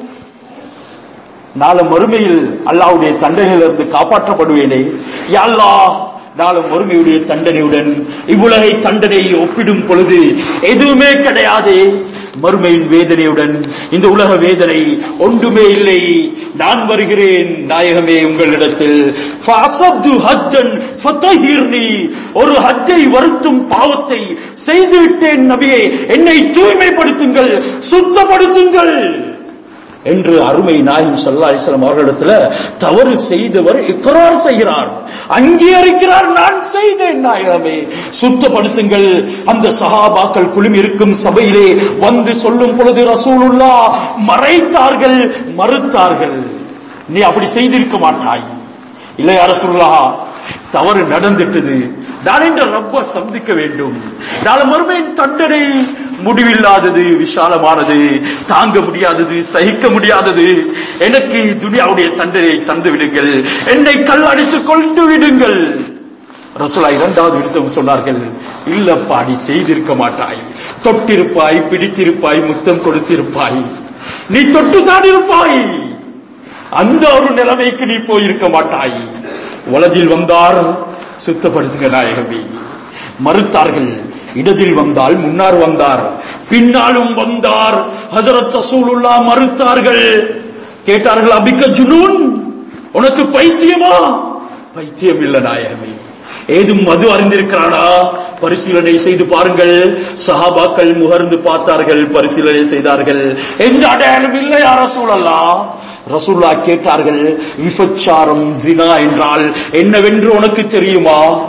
நாளை மறுமையில் அல்லாவுடைய தண்டனையிலிருந்து காப்பாற்றப்படுவேனே யாழ்லா நாளை மறுமையுடைய தண்டனையுடன் இவ்வுலகை தண்டனையை ஒப்பிடும் பொழுது எதுவுமே கிடையாது மறுமையின் வேதனையுடன் இந்த உலக வேதனை ஒன்றுமே இல்லை நான் வருகிறேன் நாயகமே உங்களிடத்தில் ஃபஅஸப்து ஹஜ்ஜன் ஃபதஹிர்னி. ஒரு ஹஜ்ஜை வருத்தும் பாவத்தை செய்துவிட்டேன் நபியே என்னை தூய்மைப்படுத்துங்கள் சுத்தப்படுத்துங்கள் என்று அருமை நாயும் சல்லா அலிஸ்லாம் அவர்களிடத்துல தவறு செய்தவர் இக்கரார் செய்கிறார் அங்கீகரிக்கிறார் நான் செய்தேன் நாயகமே சுத்தப்படுத்துங்கள் அந்த சஹாபாக்கள் குழுமி இருக்கும் சபையிலே வந்து சொல்லும் பொழுது ரசூலுல்லா மறைத்தார்கள் மறுத்தார்கள் நீ அப்படி செய்திருக்க மாட்டாய் இல்லையா ரசூலுல்லா தவறு நடந்துட்டது நான் என்ற ரப்ப சந்திக்க வேண்டும் நாளை மறுமையின் தண்டனை முடிவில்லாதது விசாலமானது தாங்க முடியாதது சகிக்க முடியாதது எனக்கு துனியாவுடைய தண்டனை தந்து விடுங்கள் என்னை கல்லடித்துக் கொண்டு விடுங்கள் ரசூலா இரண்டாவது விடுத்தம் சொன்னார்கள் இல்லப்பா நீ செய்திருக்க மாட்டாய் தொட்டிருப்பாய் பிடித்திருப்பாய் முத்தம் கொடுத்திருப்பாய் நீ தொட்டுத்தான் இருப்பாய் அந்த ஒரு நிலைமைக்கு நீ போயிருக்க மாட்டாய் வலதில் வந்தார் சுத்தப்படுத்துங்க நாயகமே மறுத்தார்கள் இடத்தில் வந்தால் முன்னார் வந்தார் பின்னாலும் வந்தார் ஹசரத் ரசூலுல்லா மறுத்தார்கள் கேட்டார்கள் அபிக்க ஜுனூன் உனக்கு பைத்தியமா பைத்தியம் இல்ல நாயகமே ஏதும் மது அறிந்திருக்கிறானா பரிசீலனை செய்து பாருங்கள் சஹாபாக்கள் முகர்ந்து பார்த்தார்கள் பரிசீலனை செய்தார்கள் எந்த அடையாளம் இல்லை யார சூழல்லா ரசூல்லா கேட்டார்கள் விபச்சாரம் ஜினா என்றால் என்னவென்று உனக்கு தெரியுமா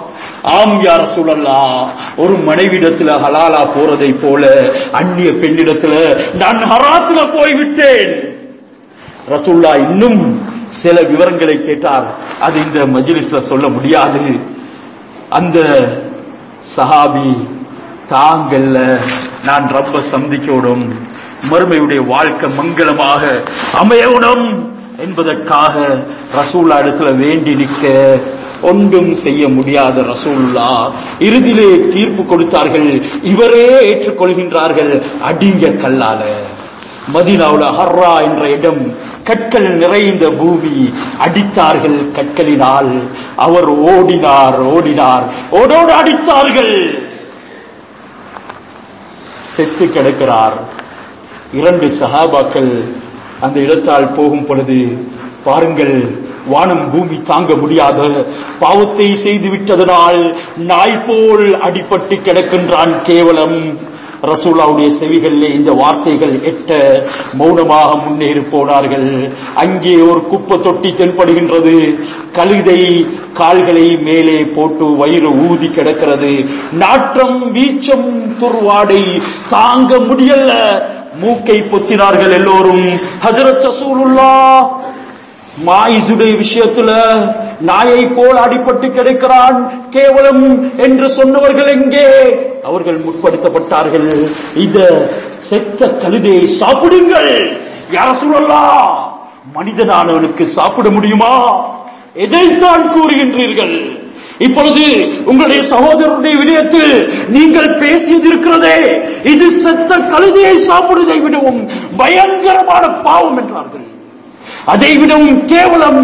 ஆம் யார சூழல்லா ஒரு மனைவிடத்துல ஹலாலா போறதை போல அந்நிய பெண்ணிடத்துல நான் ஹராத்துல போய்விட்டேன் ரசூல்லா இன்னும் சில விவரங்களை கேட்டார் அது இந்த மஜ்லிஸ்ல சொல்ல முடியாது அந்த சஹாபி தாங்கல்ல நான் ரப்ப சந்திக்கணும் மறுமையுடைய வாழ்க்கை மங்களமாக அமையணும் என்பதற்காக ரசூல்லா இடத்துல வேண்டி நிற்க ஒன்றும் செய்ய முடியாத ரசூல்லா இறுதியிலே தீர்ப்பு கொடுத்தார்கள் இவரே ஏற்றுக்கொள்கின்றார்கள் அடிங்க கல்லால மதீனாவுல ஹர்ரா என்ற இடம் கற்கள் நிறைந்த பூமி அடித்தார்கள் கற்களினால் அவர் ஓடினார் ஓடினார் ஓடோடு அடித்தார்கள் செத்து கிடக்கிறார் இரண்டு சஹாபாக்கள் அந்த இடத்தால் போகும் பொழுது பாருங்கள் வானம் பூமி தாங்க முடியாத பாவத்தை செய்து விட்டதனால் நாய் போல் அடிபட்டு கிடக்கின்றான் கேவலம் ரசூலாவுடைய செவிகளிலே இந்த வார்த்தைகள் எட்ட மௌனமாக முன்னேறி போனார்கள் அங்கே ஒரு குப்பை தொட்டி தென்படுகின்றது கழுதை கால்களை மேலே போட்டு வயிறு ஊதி கிடக்கிறது நாற்றம் வீச்சம் துர்வாடை தாங்க முடியல மூக்கை பொத்தினார்கள் எல்லோரும் ஹஜரத் ரசூலுல்லா மாயிசுடைய விஷயத்துல நாயை போல் அடிபட்டு கிடைக்கிறான் கேவலம் என்று சொன்னவர்கள் எங்கே அவர்கள் முற்படுத்தப்பட்டார்கள் இந்த செத்த கழுதையை சாப்பிடுங்கள் யார சொல்லலாம் மனிதனானவனுக்கு சாப்பிட முடியுமா எதைத்தான் கூறுகின்றீர்கள் இப்பொழுது உங்களுடைய சகோதரருடைய விடயத்தில் நீங்கள் பேசியது இருக்கிறதே இது செத்த கழுதையை சாப்பிடுவதை விடவும் பயங்கரமான பாவம் என்றார்கள் அதை விடவும் கேவலம்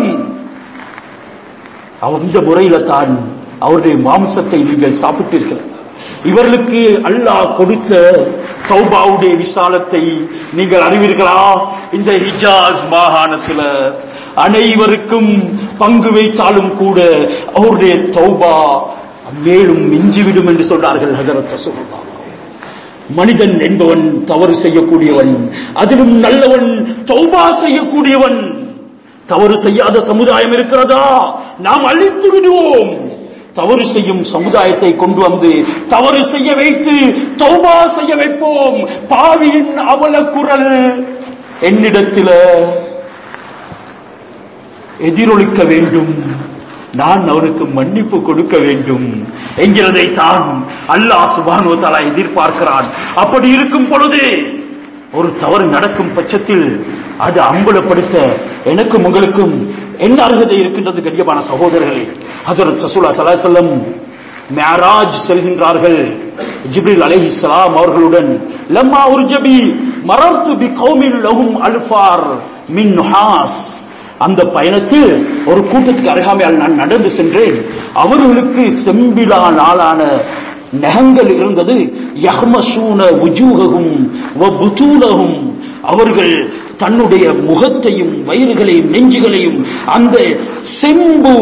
அவர் இந்த முறையில தான் அவருடைய மாம்சத்தை நீங்கள் சாப்பிட்டீர்கள் இவர்களுக்கு அல்லாஹ் கொடுத்த தௌபாவுடைய விசாலத்தை நீங்கள் அறிவீர்களா இந்த ஹிஜாஸ் மாகாணத்தில் அனைவருக்கும் பங்கு வைத்தாலும் கூட அவருடைய தௌபா மேலும் மிஞ்சிவிடும் என்று சொல்றார்கள் ஹஜரத் ரசூலுல்லாஹ் மனிதன் என்பவன் தவறு செய்யக்கூடியவன் அதிலும் நல்லவன் தௌபா செய்யக்கூடியவன் தவறு செய்யாத சமுதாயம் இருக்கிறதா நாம் அழித்து விடுவோம் தவறு செய்யும் சமுதாயத்தை கொண்டு வந்து தவறு செய்ய வைத்து தௌபா செய்ய வைப்போம் பாவியின் அவல குரல் என்னிடத்தில எதிரொலிக்க வேண்டும் நான் அவனுக்கு மன்னிப்பு கொடுக்க வேண்டும் என்கிறதை தான் அல்லாஹ் சுபானோ தலா எதிர்பார்க்கிறான் அப்படி இருக்கும் பொழுது ஒரு தவறு நடக்கும் பட்சத்தில் அது அம்பலப்படுத்த எனக்கும் உங்களுக்கும் என்ன அருகதை இருக்கின்றது கண்ணியமான சகோதரர்களே ஹசரத் ரசூலா சலாசல்லம் மேராஜ் செல்கின்றார்கள் ஜிப்ரில் அலைஹிஸ்ஸலாம் அவர்களுடன் லம்மா உர்ஜபி மரர்த்து பி கௌமின் லஹும் அல்ஃபார் மின் நுஹாஸ் அந்த பயணத்தில் ஒரு கூட்டத்துக்கு அருகாமையால் நான் நடந்து சென்றேன் அவர்களுக்கு செம்பிலா நாளான நகங்கள் இருந்தது யஹ்மசூன உஜூககும் வபுதூலகும் அவர்கள் தன்னுடைய முகத்தையும் வயிறுகளையும் நெஞ்சுகளையும் அந்த செம்பு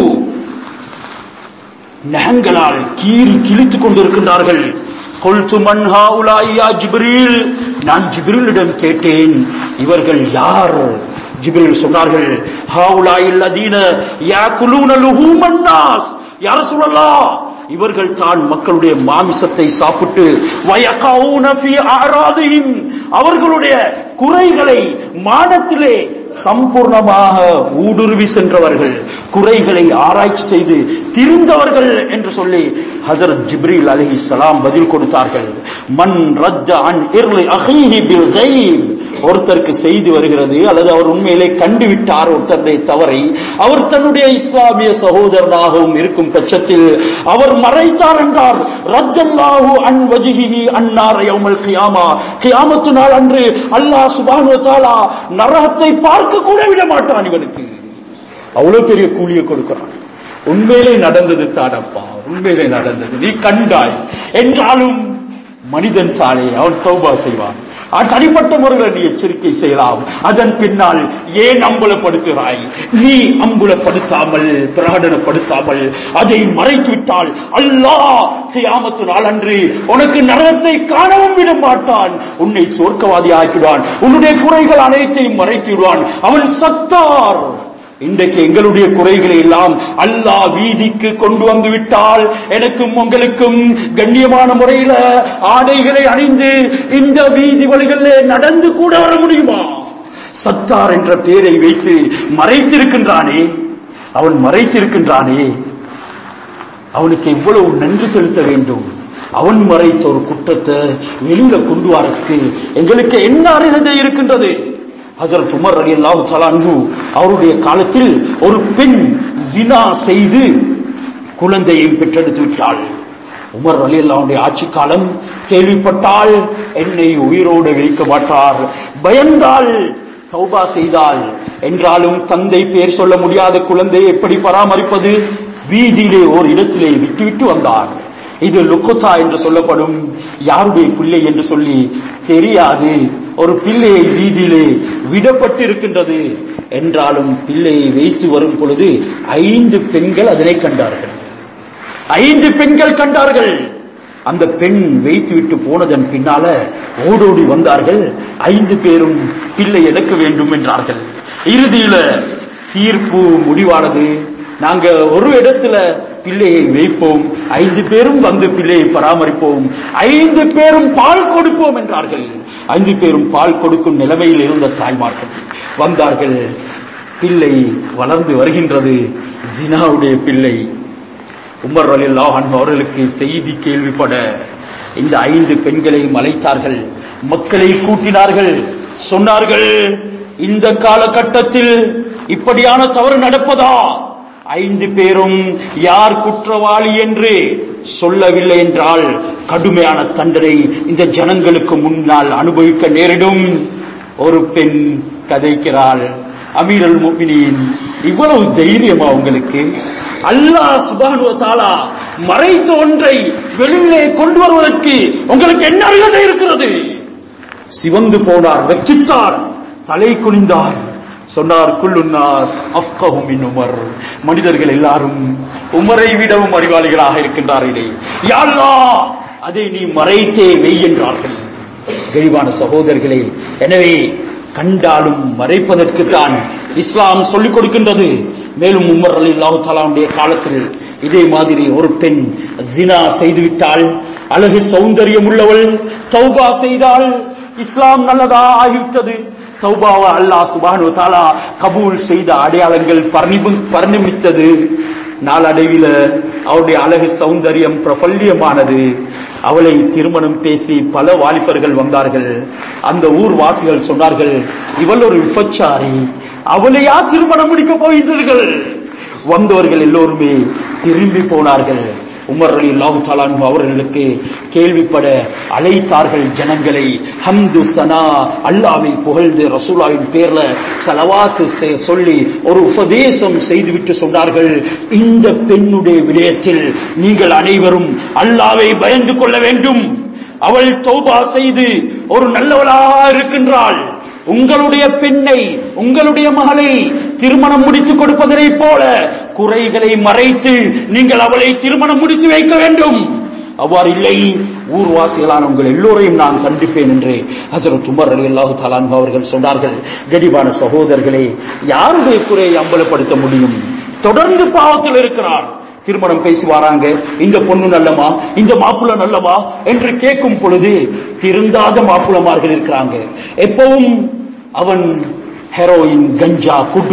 நகங்களால் கீறி கிழித்துக் கொண்டிருக்கின்றார்கள் கொல்து மன்ஹா உலாயா ஜிப்ரீல் நான் ஜிப்ரீலிடம் கேட்டேன் இவர்கள் யார் ஜிப்ரீல் சொன்னார்கள் ஹாவுலாயில் அதீன யாக்குலூன லுஹூமன் நாஸ் யார சொல்லலாம் இவர்கள் தான் மக்களுடைய மாமிசத்தை சாப்பிட்டு வயகவுன ஃபீ அராதிஹிம் அவர்களுடைய குறைகளை மானத்திலே சம்பூர்ணமாக ஊடுருவி சென்றவர்கள் குறைகளை ஆராய்ச்சி செய்து திருந்தவர்கள் என்று சொல்லி ஹசரத் ஜிப்ரீல் அலஹி சலாம் பதில் கொடுத்தார்கள் மண் ரஜ்ஜ அன் இர்லி அஹீஹி பில் கைப் ஒருத்தருக்கு செய்தி வருகிறது அல்லது அவர் உண்மையிலே கண்டுவிட்டார் ஒருத்தருடைய தவறை அவர் தன்னுடைய இஸ்லாமிய சகோதரனாகவும் இருக்கும் பட்சத்தில் அவர் மறைத்தார் என்றார் ரஜல்லாஹு அன் வஜிஹி அன்னார் யௌமல் கியாமா கியாமத்து நாள் அன்று அல்லாஹ் சுபானு தாலா நரகத்தை பார்க்க கூட விட மாட்டான் இவனுக்கு அவ்வளவு பெரிய கூலியை கொடுக்கிறான் உண்மையிலே நடந்தது தானப்பா உண்மையிலே நடந்தது நீ கண்டாய் என்றாலும் மனிதன் தானே அவன் தௌபா செய்வான் அவன் தனிப்பட்ட முறையில் நீ எச்சரிக்கை செய்யலாம் அதன் பின்னால் ஏன் அம்பலப்படுத்துகிறாய் நீ அம்புலப்படுத்தாமல் பிரகடனப்படுத்தாமல் அதை மறைத்து விட்டால் அல்லாஹ் கியாமத்து நாள் அன்று உனக்கு நரகத்தை காணவும் விட மாட்டான் உன்னை சோர்க்கவாதி ஆக்கிடுவான் உன்னுடைய குறைகள் அனைத்தையும் மறைத்து விடுவான் அவன் சத்தார் இன்றைக்கு எங்களுடைய குறைகளை எல்லாம் அல்லாஹ் வீதிக்கு கொண்டு வந்து விட்டால் எனக்கும் உங்களுக்கும் கண்ணியமான முறையில ஆடைகளை அணிந்து இந்த வீதி வழிகளிலே நடந்து கூட வர முடியுமா சத்தார் என்ற பெயரை வைத்து மறைத்திருக்கின்றானே அவன் மறைத்திருக்கின்றானே அவனுக்கு எவ்வளவு நன்றி செலுத்த வேண்டும் அவன் மறைத்த ஒரு குற்றத்தை வெளியில கொண்டு வரதுக்கு எங்களுக்கு என்ன அருகதை இருக்கின்றது ஹசரத் உமர் அலி அல்லாஹு தலான்ஹு அவருடைய காலத்தில் ஒரு பெண் ஜினா செய்து குழந்தையை பெற்றெடுத்து விட்டாள் உமர் அலி அல்லாவுடைய ஆட்சி காலம் கேள்விப்பட்டால் என்னை உயிரோடு வைக்க மாட்டார் பயந்தால் தௌபா செய்தால் என்றாலும் தந்தை பேர் சொல்ல முடியாத குழந்தையை எப்படி பராமரிப்பது வீதியிலே ஓர் இடத்திலே விட்டுவிட்டு வந்தார் இது லுக்குத்தா என்று சொல்லப்படும் யாருடைய பிள்ளை என்று சொல்லி தெரியாது ஒரு பிள்ளையை வீதியிலே விடப்பட்டு இருக்கின்றது என்றாலும் பிள்ளையை வைத்து வரும் பொழுது ஐந்து பெண்கள் அதனை கண்டார்கள் ஐந்து பெண்கள் கண்டார்கள் அந்த பெண் வைத்து விட்டு போனதன் பின்னால ஓடோடி வந்தார்கள் ஐந்து பேரும் பிள்ளை எடுக்க வேண்டும் என்றார்கள் இறுதியில தீர்ப்பு முடிவானது நாங்க ஒரு இடத்துல பிள்ளையை வைப்போம் ஐந்து பேரும் வந்து பிள்ளையை பராமரிப்போம் ஐந்து பேரும் பால் கொடுப்போம் என்றார்கள் ஐந்து பேரும் பால் கொடுக்கும் நிலைமையில் இருந்த தாய்மார்கள் வந்தார்கள் பிள்ளை வளர்ந்து வருகின்றது ஜினாவுடைய பிள்ளை உமர் அலில்லாஹ் அவர்களுக்கு செய்தி கேள்விப்பட இந்த ஐந்து பெண்களையும் அழைத்தார்கள் மக்களை கூட்டினார்கள் சொன்னார்கள் இந்த காலகட்டத்தில் இப்படியான தவறு நடப்பதா ஐந்து பேரும் யார் குற்றவாளி என்று சொல்லவில்லை என்றால் கடுமையான தண்டனை இந்த ஜனங்களுக்கு முன்னால் அனுபவிக்க நேரிடும் ஒரு பெண் கதைக்கிறாள் அமீரல் முபினின் இவ்வளவு தைரியமா உங்களுக்கு அல்லாஹ் சுபானு தாலா மறைத்த ஒன்றை வெளியிலே கொண்டு வருவதற்கு உங்களுக்கு என்ன அருகதை இருக்கிறது சிவந்து போனார் வெக்கித்தார் தலை குனிந்தார் சொன்னார் குல்லுன்னாஸ் அஃப்கஹு மின் உமர் மனிதர்கள் எல்லாரும் உமரை விடவும் அறிவாளிகளாக இருக்கின்றார்களே யா அல்லாஹ் அதை நீ மறைத்தே மெய் என்றார்கள் கழிவான சகோதரர்களே எனவே கண்டாலும் மறைப்பதற்குத்தான் இஸ்லாம் சொல்லிக் கொடுக்கின்றது மேலும் உமர் அலி அல்லாஹு தாலாவுடைய காலத்தில் இதே மாதிரி ஒரு பெண் ஜினா செய்துவிட்டால் அழகு சௌந்தரியம் உள்ளவள் தௌபா செய்தால் இஸ்லாம் நல்லதா ஆகிவிட்டது தௌபாவை அல்லாஹ் சுபானு தாலா கபூல் செய்த அடையாளங்கள் பரிணி- பரிணமித்தது நாளடைவில அவருடைய அழகு சௌந்தரியம் பிரபல்யமானது அவளை திருமணம் பேசி பல வாலிபர்கள் வந்தார்கள் அந்த ஊர் வாசிகள் சொன்னார்கள் இவள் ஒரு விபச்சாரி அவளையா திருமணம் முடிக்க போகின்றீர்கள் வந்தவர்கள் எல்லோருமே திரும்பி போனார்கள் உமர் அலி அல்லாஹு தலான் அவர்களுக்கு கேள்விப்பட அழைத்தார்கள் ஜனங்களை ஹம்து சனா அல்லாவை புகழ்ந்து ரசூலாவின் பேர்ல சலவாத்து செ- சொல்லி ஒரு உபதேசம் செய்துவிட்டு சொன்னார்கள் இந்த பெண்ணுடைய விடயத்தில் நீங்கள் அனைவரும் அல்லாவை பயந்து கொள்ள வேண்டும் அவள் தௌபா செய்து ஒரு நல்லவளாக இருக்கின்றாள் உங்களுடைய பெண்ணை உங்களுடைய மகளை திருமணம் முடித்து கொடுப்பதை போல குறைகளை மறைத்து நீங்கள் அவளை திருமணம் முடித்து வைக்க வேண்டும் அவ்வாறு இல்லை ஊர்வாசிகளான உங்கள் எல்லோரையும் நான் கண்டிப்பேன் என்று ஹசரத் உமர் அலி அல்லாஹு தலான் அவர்கள் சொன்னார்கள் கடிவான சகோதரர்களே யாருடைய குறையை அம்பலப்படுத்த முடியும் தொடர்ந்து பாவத்தில் இருக்கிறார் திருமணம் பேசி வராங்க இந்த பொண்ணு நல்லமா இந்த மாப்பிள்ள நல்லமா என்று கேட்கும் பொழுது திருந்தாத மாப்பிளமார்கள் இருக்கிறாங்க எப்பவும் அவன் ஹெரோயின் கஞ்சா குடு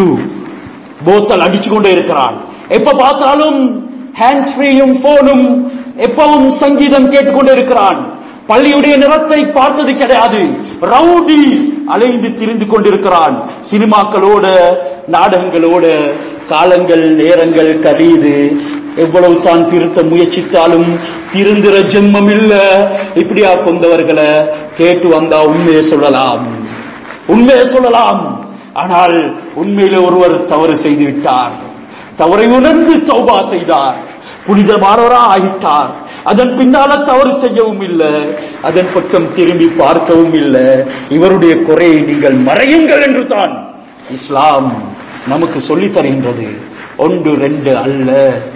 போத்தல் அடிச்சு கொண்டே இருக்கிறான் எப்ப பார்த்தாலும் ஹேண்ட்ஸ் ஃப்ரீயும் போனும் எப்பவும் சங்கீதம் கேட்டுக்கொண்டே இருக்கிறான் பள்ளியுடைய நிறத்தை பார்த்தது கிடையாது ரவுடி அலைந்து திரிந்து கொண்டிருக்கிறான் சினிமாக்களோட நாடகங்களோட காலங்கள் நேரங்கள் கழியுது எவ்வளவு தான் திருத்த முயற்சித்தாலும் திருந்துற ஜென்மம் இல்ல இப்படியா கொண்டவர்களை கேட்டு வந்தா உண்மையை சொல்லலாம் உண்மையை சொல்லலாம் ஆனால் உண்மையிலே ஒருவர் தவறு செய்து விட்டார் தவறை உணர்ந்து தௌபா செய்தார் புனிதமானவரா ஆகிட்டார் அதன் பின்னால தவறு செய்யவும் இல்லை அதன் பக்கம் திரும்பி பார்க்கவும் இல்லை இவருடைய குறையை நீங்கள் மறையுங்கள் என்று தான் இஸ்லாம் நமக்கு சொல்லித் தருகின்றது ஒன்று ரெண்டு அல்ல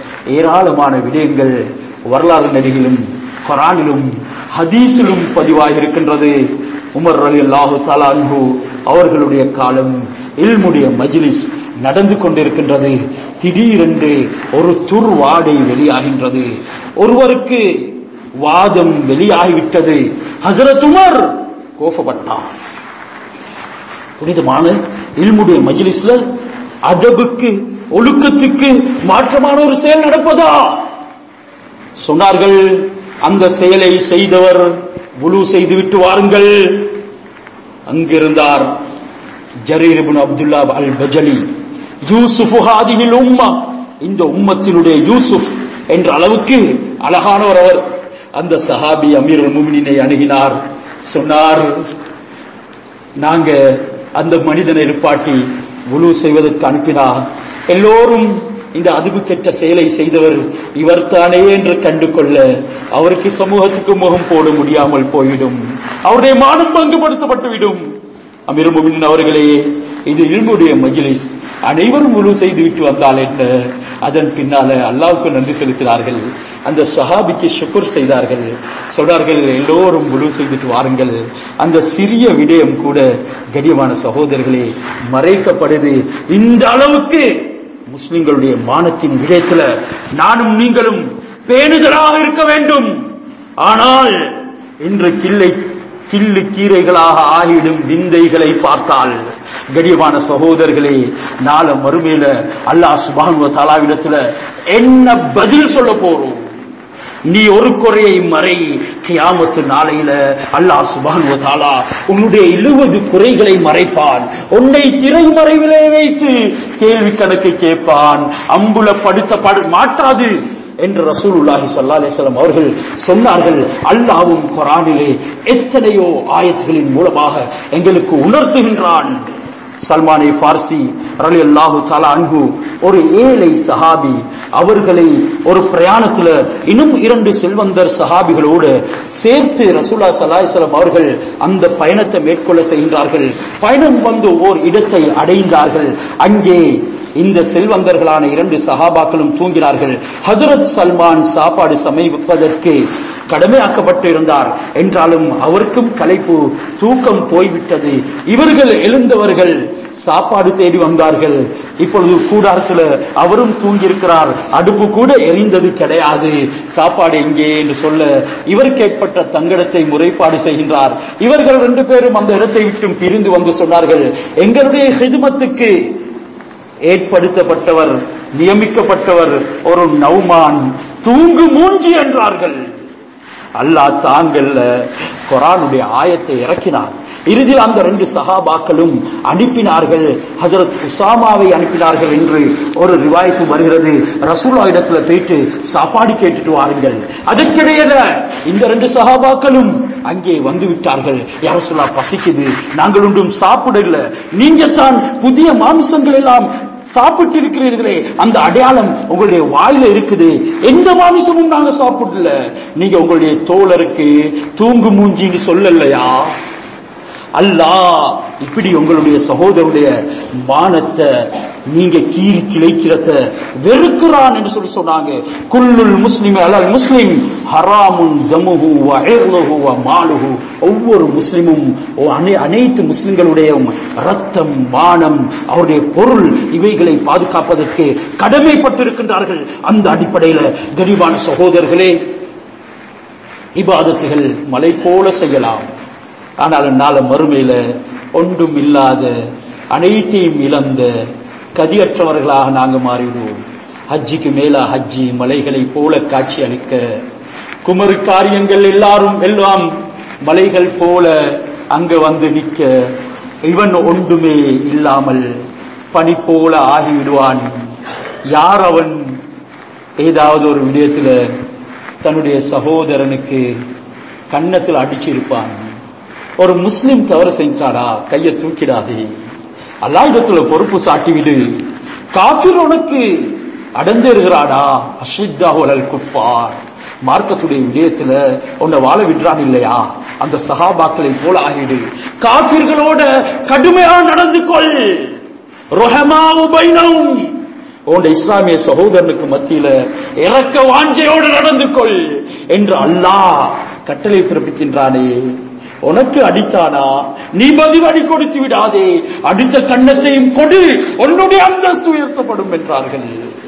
ஏராளமான விடயங்கள் வரலாறு நெறியிலும் குரானிலும் ஹதீஸிலும் பதிவாகி இருக்கின்றது உமர் அலி அல்லாஹு தலான்ஹு அவர்களுடைய காலம் இல்முடைய மஜ்லிஸ் நடந்து கொண்டிருக்கின்றது திடீரென்று ஒரு துர்வாடை வெளியாகின்றது ஒருவருக்கு வாதம் வெளியாகிவிட்டது ஹசரத் உமர் கோபப்பட்டார் புனிதமான இல்முடைய மஜ்லிஸ்ல அதபுக்கு ஒழுக்கத்துக்கு மாற்றமான ஒரு செயல் நடப்பதா சொன்னார்கள் அந்த செயலை செய்தவர் குழு செய்து விட்டு வாருங்கள் அங்கிருந்தார் ஜரீர் இப்னு அப்துல்லா அல் பஜலி யூசுஃப் ஹாதிஹில் உம்மா இந்த உம்மத்தினுடைய யூசுப் என்ற அளவுக்கு அழகானவர் அவர் அந்த சஹாபி அமீருல் முமினினை அணுகினார் சொன்னார் நாங்க அந்த மனிதனை எழுப்பாட்டி உழு செய்வதற்கு அனுப்பினார் எல்லோரும் இந்த அதுவு கெட்ட செயலை செய்தவர் இவர் தானே என்று கண்டு கொள்ள அவருக்கு சமூகத்துக்கு முகம் போட முடியாமல் போய்விடும் அவருடைய மானம் பங்குபடுத்தப்பட்டுவிடும் அமீர் முமின் அவர்களே இது இல்முடைய மஜ்லிஸ் அனைவரும் முழு செய்து விட்டு வந்தால் என்ன அதன் பின்னால அல்லாவுக்கு நன்றி செலுத்தினார்கள் அந்த சஹாபிக்கு ஷுக்குர் செய்தார்கள் சொன்னார்கள் எல்லோரும் முழு செய்துட்டு வாருங்கள் அந்த சிறிய விடயம் கூட கடியமான சகோதரர்களே மறைக்கப்படுது இந்த அளவுக்கு முஸ்லிம்களுடைய மானத்தின் விடயத்துல நானும் நீங்களும் பேணுதலாக இருக்க வேண்டும் ஆனால் இன்று கிள்ளை கிள்ளு கீரைகளாக ஆகிடும் விந்தைகளை பார்த்தால் கடியமான சகோதரர்களே நாள மறுமையில அல்லாஹ் சுபானுவ தாலாவிடத்துல என்ன பதில் சொல்ல போறோம் நீ ஒரு குறையை மறை கியாமத்து நாளையில அல்லாஹ் சுபானுவ தாலா உன்னுடைய எழுபது குறைகளை மறைப்பான் உன்னை திரைமறைவிலே வைத்து கேள்வி கணக்கு கேட்பான் அம்புல படுத்த மாட்டாது என்று ரசூலுல்லாஹி ஸல்லல்லாஹு அலைஹி வஸல்லம் அவர்கள் சொன்னார்கள் அல்லாஹ்வும் குர்ஆனிலே எத்தனையோ ஆயத்துகளின் மூலமாக எங்களுக்கு உணர்த்துகின்றான் சல்மானே பார்சி ரலி அல்லாஹு தாலா அன்பு ஒரு ஏழை சஹாபி அவர்களை ஒரு பிரயாணத்துல இன்னும் இரண்டு செல்வந்தர் சஹாபிகளோடு சேர்த்து ரசூலா சலாஹலம் அவர்கள் அந்த பயணத்தை மேற்கொள்ள செய்கின்றார்கள் பயணம் வந்து ஓர் இடத்தை அடைந்தார்கள் அங்கே இந்த செல்வந்தர்களான இரண்டு சஹாபாக்களும் தூங்கினார்கள் ஹசரத் சல்மான் சாப்பாடு சமைப்பதற்கு கடமையாக்கப்பட்டு இருந்தார் என்றாலும் அவருக்கும் களைப்பு தூக்கம் போய்விட்டது இவர்கள் எழுந்தவர்கள் சாப்பாடு தேடி வந்தார்கள் இப்பொழுது கூடாரத்தில் அவரும் தூங்கியிருக்கிறார் அடுப்பு கூட எரிந்தது கிடையாது சாப்பாடு எங்கே என்று சொல்ல இவருக்கு ஏற்பட்ட தங்கடத்தை முறைப்பாடு செய்கின்றார் இவர்கள் ரெண்டு பேரும் அந்த இடத்தை விட்டும் பிரிந்து வந்து சொன்னார்கள் எங்களுடைய செதுமத்துக்கு ஏற்படுத்தப்பட்டவர் நியமிக்கப்பட்டவர் ஒரு நௌமான் தூங்கு மூஞ்சி என்றார்கள் அல்லாஹ் தாங்கள்ல குரானுடைய ஆயத்தை இறக்கினார் இறுதியில் அந்த ரெண்டு சஹாபாக்களும் அனுப்பினார்கள் ஹசரத் உசாமாவை அனுப்பினார்கள் என்று ஒரு ரிவாயத்து வருகிறது ரசூலா இடத்துல போயிட்டு சாப்பாடு கேட்டுட்டு வாருங்கள் அதற்கிடையில இந்த ரெண்டு சஹாபாக்களும் அங்கே வந்து விட்டார்கள் யார சொல்லா பசிக்குது நாங்கள் ஒன்றும் சாப்பிடல நீங்க தான் புதிய மாமிசங்கள் எல்லாம் சாப்பிட்டு இருக்கிறீர்களே அந்த அடையாளம் உங்களுடைய வாயில இருக்குது எந்த மாமிசமும் நாங்க சாப்பிடல நீங்க உங்களுடைய தோழருக்கு தூங்கு மூஞ்சின்னு சொல்லலையா அல்லாஹ் இப்படி உங்களுடைய சகோதரருடைய மானத்தை நீங்க கீறி கிளைக்கிறத வெறுக்கிறான் என்று சொல்லி சொன்னாங்க குல்லுல் முஸ்லிம் அலல் முஸ்லிம் ஹராமுன் தமுஹு வ இர்லுஹு வ மாலுஹு ஒவ்வொரு முஸ்லிமும் அனை- அனைத்து முஸ்லிம்களுடைய ரத்தம் மானம் அவருடைய பொருள் இவைகளை பாதுகாப்பதற்கு கடமைப்பட்டிருக்கின்றார்கள் அந்த அடிப்படையில் கரிவான சகோதரர்களே இபாதத்துகள் மலை போல செய்யலாம் ஆனால் நாள மறுமையில ஒன்றும் இல்லாத அனைத்தையும் இழந்த கதியற்றவர்களாக நாங்க மாறிவிடுவோம் ஹஜ்ஜிக்கு மேல ஹஜ்ஜி மலைகளை போல காட்சி அளிக்க குமரு காரியங்கள் எல்லாரும் எல்லாம் மலைகள் போல அங்க வந்து நிற்க இவன் ஒன்றுமே இல்லாமல் பனி போல ஆகிவிடுவான் யார் அவன் ஏதாவது ஒரு விடயத்துல தன்னுடைய சகோதரனுக்கு கன்னத்தில் அடிச்சிருப்பான் ஒரு முஸ்லிம் தவறு செஞ்சாடா கையை தூக்கிடாதே அல்லாஹ்விடத்துல பொறுப்பு சாட்டிவிடு காபிர் உனக்கு அடந்திருக்கிறாடா அஷித்தா உலல் குஃபார் மார்க்கத்துடைய விடயத்துல உன்னை வாழ விடுறான் இல்லையா அந்த சஹாபாக்களை போல ஆகிடு காபிர்களோட கடுமையா நடந்து கொள் ரொஹமாவு பைனவும் உன் இஸ்லாமிய சகோதரனுக்கு மத்தியில இறக்க வாஞ்சையோடு நடந்து கொள் என்று அல்லாஹ் கட்டளை பிறப்பிக்கின்றானே உனக்கு அடித்தானா நீ பதில் அடி கொடுத்து விடாதே அடித்த கண்ணத்தையும் கொடு உன்னுடைய அந்தஸ்து உயர்த்தப்படும் என்றார்கள்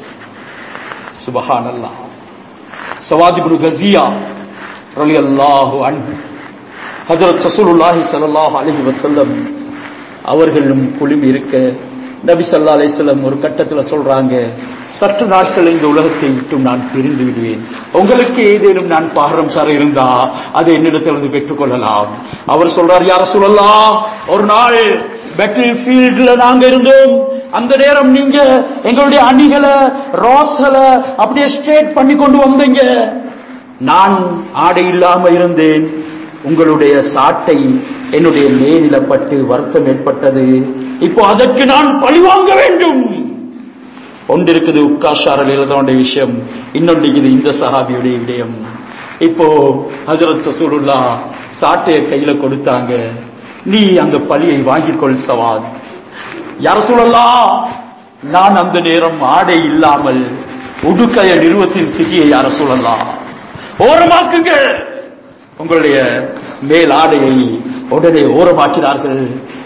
சுபஹானல்லா சவாதிபுரு கசியா ரலியல்லாஹு அன்ஹு ஹஜரத் ரசூலுல்லாஹி ஸல்லல்லாஹு அலைஹி வஸல்லம் அவர்களும் குழுமி இருக்க நபி ஸல்லல்லாஹு அலைஹி வஸல்லம் ஒரு கட்டத்துல சொல்றாங்க சற்று நாட்கள் இந்த உலகத்தை விட்டும் நான் பிரிந்து விடுவேன் உங்களுக்கு ஏதேனும் நான் பாரம் தர இருந்தா அதை என்னிடத்திலிருந்து பெற்றுக்கொள்ளலாம் அவர் சொல்றார் யார சொல்லலாம் ஒரு நாள் பேட்டில் ஃபீல்ட்ல நாங்க இருந்தோம் அந்த நேரம் நீங்க எங்களுடைய அணிகளை ரோஸ்களை அப்படியே ஸ்ட்ரேட் பண்ணி கொண்டு வந்தீங்க நான் ஆடை இல்லாம இருந்தேன் உங்களுடைய சாட்டை என்னுடைய மேலில பட்டு வருத்தம் ஏற்பட்டது இப்போ அதற்கு நான் பழிவாங்க வேண்டும் ஒன்று இருக்குது உட்காஷாரல் எழுதனுடைய விஷயம் இன்னொன்று இருக்குது இந்த சஹாபியுடைய விடயம் இப்போ ஹஜரத் ரசூலுல்லா சாட்டைய கையில கொடுத்தாங்க நீ அந்த பழியை வாங்கிக்கொள் சவாத் யார சொல்லலாம் நான் அந்த நேரம் ஆடை இல்லாமல் உடுக்கைய நிறுவத்தின் சிகியை யார சொல்லலாம் ஓரமாக்குங்க உங்களுடைய மேல் ஆடையை உடனே ஓரமாக்கினார்கள்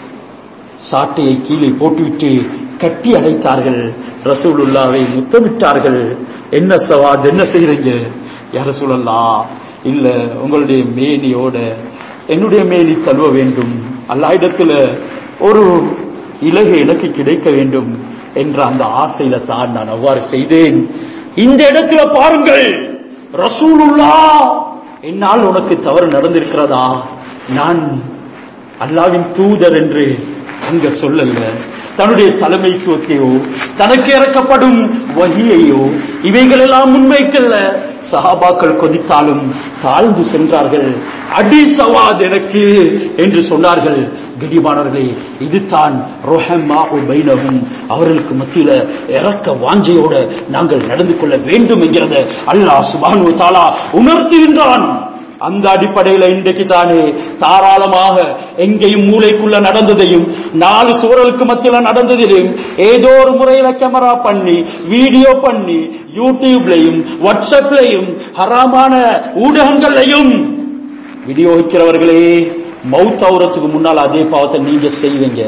சாட்டையை கீழே போட்டுவிட்டு கட்டி அடைத்தார்கள் ரசூலுல்லாவை முத்தமிட்டார்கள் என்ன சவாத் என்ன செய்றீங்க யார சொல்லலாம் இல்ல உங்களுடைய மேனியோட என்னுடைய மேனி தழுவ வேண்டும் அல்லாயிடத்துல ஒரு இலகு எனக்கு கிடைக்க வேண்டும் என்ற அந்த ஆசையில தான் நான் அவ்வாறு செய்தேன் இந்த இடத்துல பாருங்கள் ரசூலுல்லா என்னால் உனக்கு தவறு நடந்திருக்கிறதா நான் அல்லாவின் தூதர் என்று அங்க சொல்லல தன்னுடைய தலைமைத்துவத்தையோ தனக்கு இறக்கப்படும் வகியையோ இவைகள் எல்லாம் முன்வைக்கல்ல சஹாபாக்கள் கொதித்தாலும் தாழ்ந்து சென்றார்கள் அடி சவாத் எனக்கு என்று சொன்னார்கள் கடிமானவர்களே இதுதான் ரோஹம்மா பைனகும் அவர்களுக்கு மத்தியில இறக்க வாஞ்சையோட நாங்கள் நடந்து கொள்ள வேண்டும் என்கிறத அல்லாஹ் சுபானு தாலா உணர்த்துகின்றான் அந்த அடிப்படையில இன்றைக்கு தானே தாராளமாக எங்கேயும் மூளைக்குள்ள நடந்ததையும் நாலு சுவரலுக்கு மத்தியில நடந்ததையும் ஏதோ ஒரு முறையில கேமரா பண்ணி வீடியோ பண்ணி யூடியூப்லையும் வாட்ஸ்அப்லையும் ஹராமான ஊடகங்கள்லையும் வீடியோ வைக்கிறவர்களே மவுத் ஆகுறதுக்கு முன்னால் அதே பாவத்தை நீங்க செய்வீங்க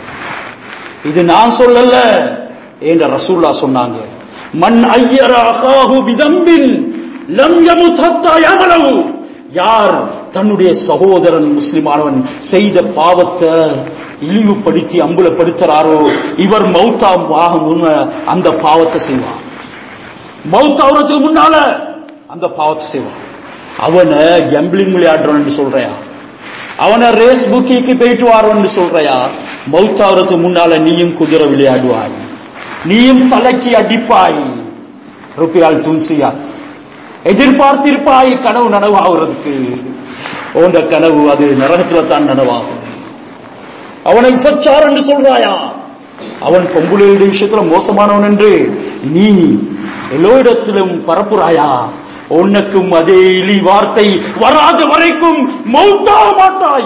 இது நான் சொல்லல என்ற ரசூல்லா சொன்னாங்க மண் ஐயர அகாஹு விதம்பின் லம் யமுத் ஹத்தா யமலவு யார் தன்னுடைய சகோதரன் முஸ்லிமானவன் செய்த பாவத்தை இழிவுபடுத்தி அம்புலப்படுத்துறாரோ இவர் மௌத்தாம் ஆக முன்ன அந்த பாவத்தை செய்வான் மௌத்தாவதுக்கு முன்னால அந்த பாவத்தை செய்வான் அவனை கம்பிளிங் விளையாடுறான்னு சொல்றையா அவனை ரேஸ் புக்கிக்கு போயிட்டு வாரோன்னு சொல்றையா மௌத்தாவதுக்கு முன்னால நீயும் குதிரை விளையாடுவாய் நீயும் தலைக்கு அடிப்பாய் ருப்பியால் துன்சியா எதிர்பார்த்திருப்பாய் கனவு நனவாகிறதுக்கு உண்ட கனவு அது நரகத்துல தான் நனவாகும் அவனை உபச்சார் என்று சொல்றாயா அவன் பொம்புளையுடைய விஷயத்துல மோசமானவன் என்று நீ எல்லோரிடத்திலும் பரப்புறாயா உனக்கும் அதே இழி வார்த்தை வராத வரைக்கும் மௌத்தாக மாட்டாய்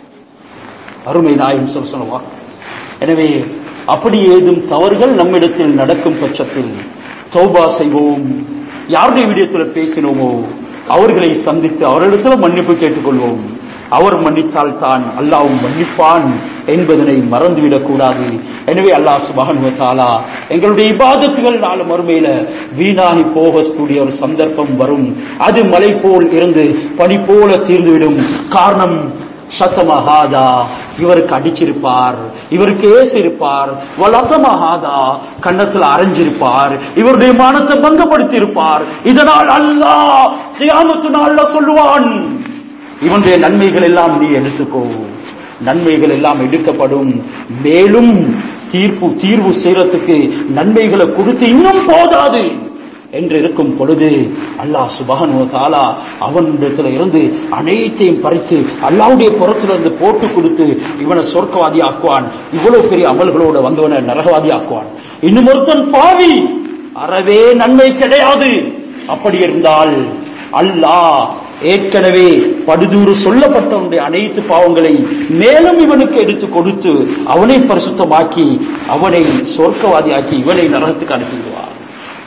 அருமை நாயும் சொல் சொல்லுவா எனவே அப்படி ஏதும் தவறுகள் நம்மிடத்தில் நடக்கும் பட்சத்தில் தௌபா செய்வோம் யாருடைய விடயத்தில் பேசினோமோ அவர்களை சந்தித்து அவரிடத்தில் மன்னிப்பு கேட்டுக்கொள்வோம் அவர் மன்னித்தால் தான் அல்லாவும் மன்னிப்பான் என்பதனை மறந்துவிடக் கூடாது எனவே அல்லாஹ் சுபஹானு தாலா எங்களுடைய இபாதத்துகள் நாலு மறுமையில வீணாகி போகக்கூடிய ஒரு சந்தர்ப்பம் வரும் அது மலை போல் இருந்து பனி போல தீர்ந்துவிடும் காரணம் சத்தமஹாதா இவருக்கு அடிச்சிருப்பார் இவருக்கு ஏசிருப்பார் வலத்தமஹாதா கன்னத்தில் அரைஞ்சிருப்பார் இவருடைய மானத்தை பங்கப்படுத்தி இருப்பார் இதனால் அல்லாஹ் கியாமத்து நாள்ல சொல்லுவான் இவனுடைய நன்மைகள் எல்லாம் நீ எடுத்துக்கோ நன்மைகள் எல்லாம் எடுக்கப்படும் மேலும் தீர்ப்பு தீர்வு செய்யறதுக்கு நன்மைகளை கொடுத்து இன்னும் போதாது என்று இருக்கும் பொழுது அல்லாஹ் சுபஹானு தாலா அவனிடத்துல இருந்து அனைத்தையும் பறித்து அல்லாவுடைய புறத்திலிருந்து போட்டு கொடுத்து இவனை சொர்க்கவாதி ஆக்குவான் இவ்வளவு பெரிய அமல்களோட வந்தவனை நரகவாதி ஆக்குவான் இன்னும் ஒருத்தன் பாவி அறவே நன்மை கிடையாது அப்படி இருந்தால் அல்லாஹ் ஏற்கனவே படுதூறு சொல்லப்பட்டவனுடைய அனைத்து பாவங்களை மேலும் இவனுக்கு எடுத்து கொடுத்து அவனை பரிசுத்தமாக்கி அவனை சொர்க்கவாதியாக்கி இவனை நரகத்துக்கு அனுப்பிடுவார்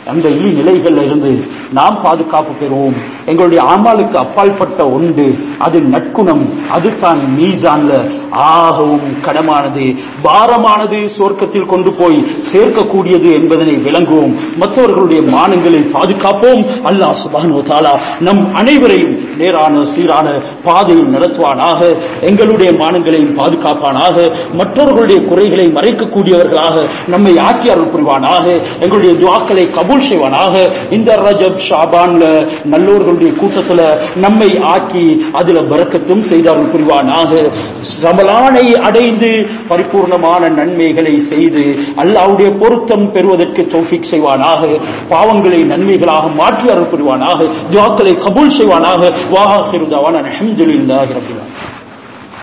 அந்த இழி நிலைகள்ல இருந்து நாம் பாதுகாப்பு பெறுவோம் எங்களுடைய ஆமாலுக்கு அப்பாற்பட்ட உண்டு அது நற்குணம் அதுதான் மீசான்ல ஆகவும் கடமானது பாரமானது சொர்க்கத்தில் கொண்டு போய் சேர்க்கக்கூடியது என்பதனை விளங்குவோம் மற்றவர்களுடைய மானங்களை பாதுகாப்போம் அல்லாஹ் சுபானு தாலா நம் அனைவரையும் நேரான சீரான பாதையில் நடத்துவானாக எங்களுடைய மானங்களையும் பாதுகாப்பானாக மற்றவர்களுடைய குறைகளை மறைக்கக்கூடியவர்களாக நம்மை ஆக்கி அருள் புரிவானாக எங்களுடைய துவாக்களை கபூல் செய்வானாக இந்த ரஜப் ஷாபான்ல நல்லோர்களுடைய கூட்டத்துல நம்மை ஆக்கி அதுல பறக்கத்தும் செய்து அருள் புரிவானாக ரமலானை அடைந்து பரிபூர்ணமான நன்மைகளை செய்து அல்லாவுடைய பொருத்தம் பெறுவதற்கு தௌஃபிக் செய்வானாக பாவங்களை நன்மைகளாக மாற்றி அருள் புரிவானாக துவாக்களை கபூல் செய்வானாக வாஹிருதாவான அல்ஹம்துலில்லாஹி ரப்பில் ஆலமீன்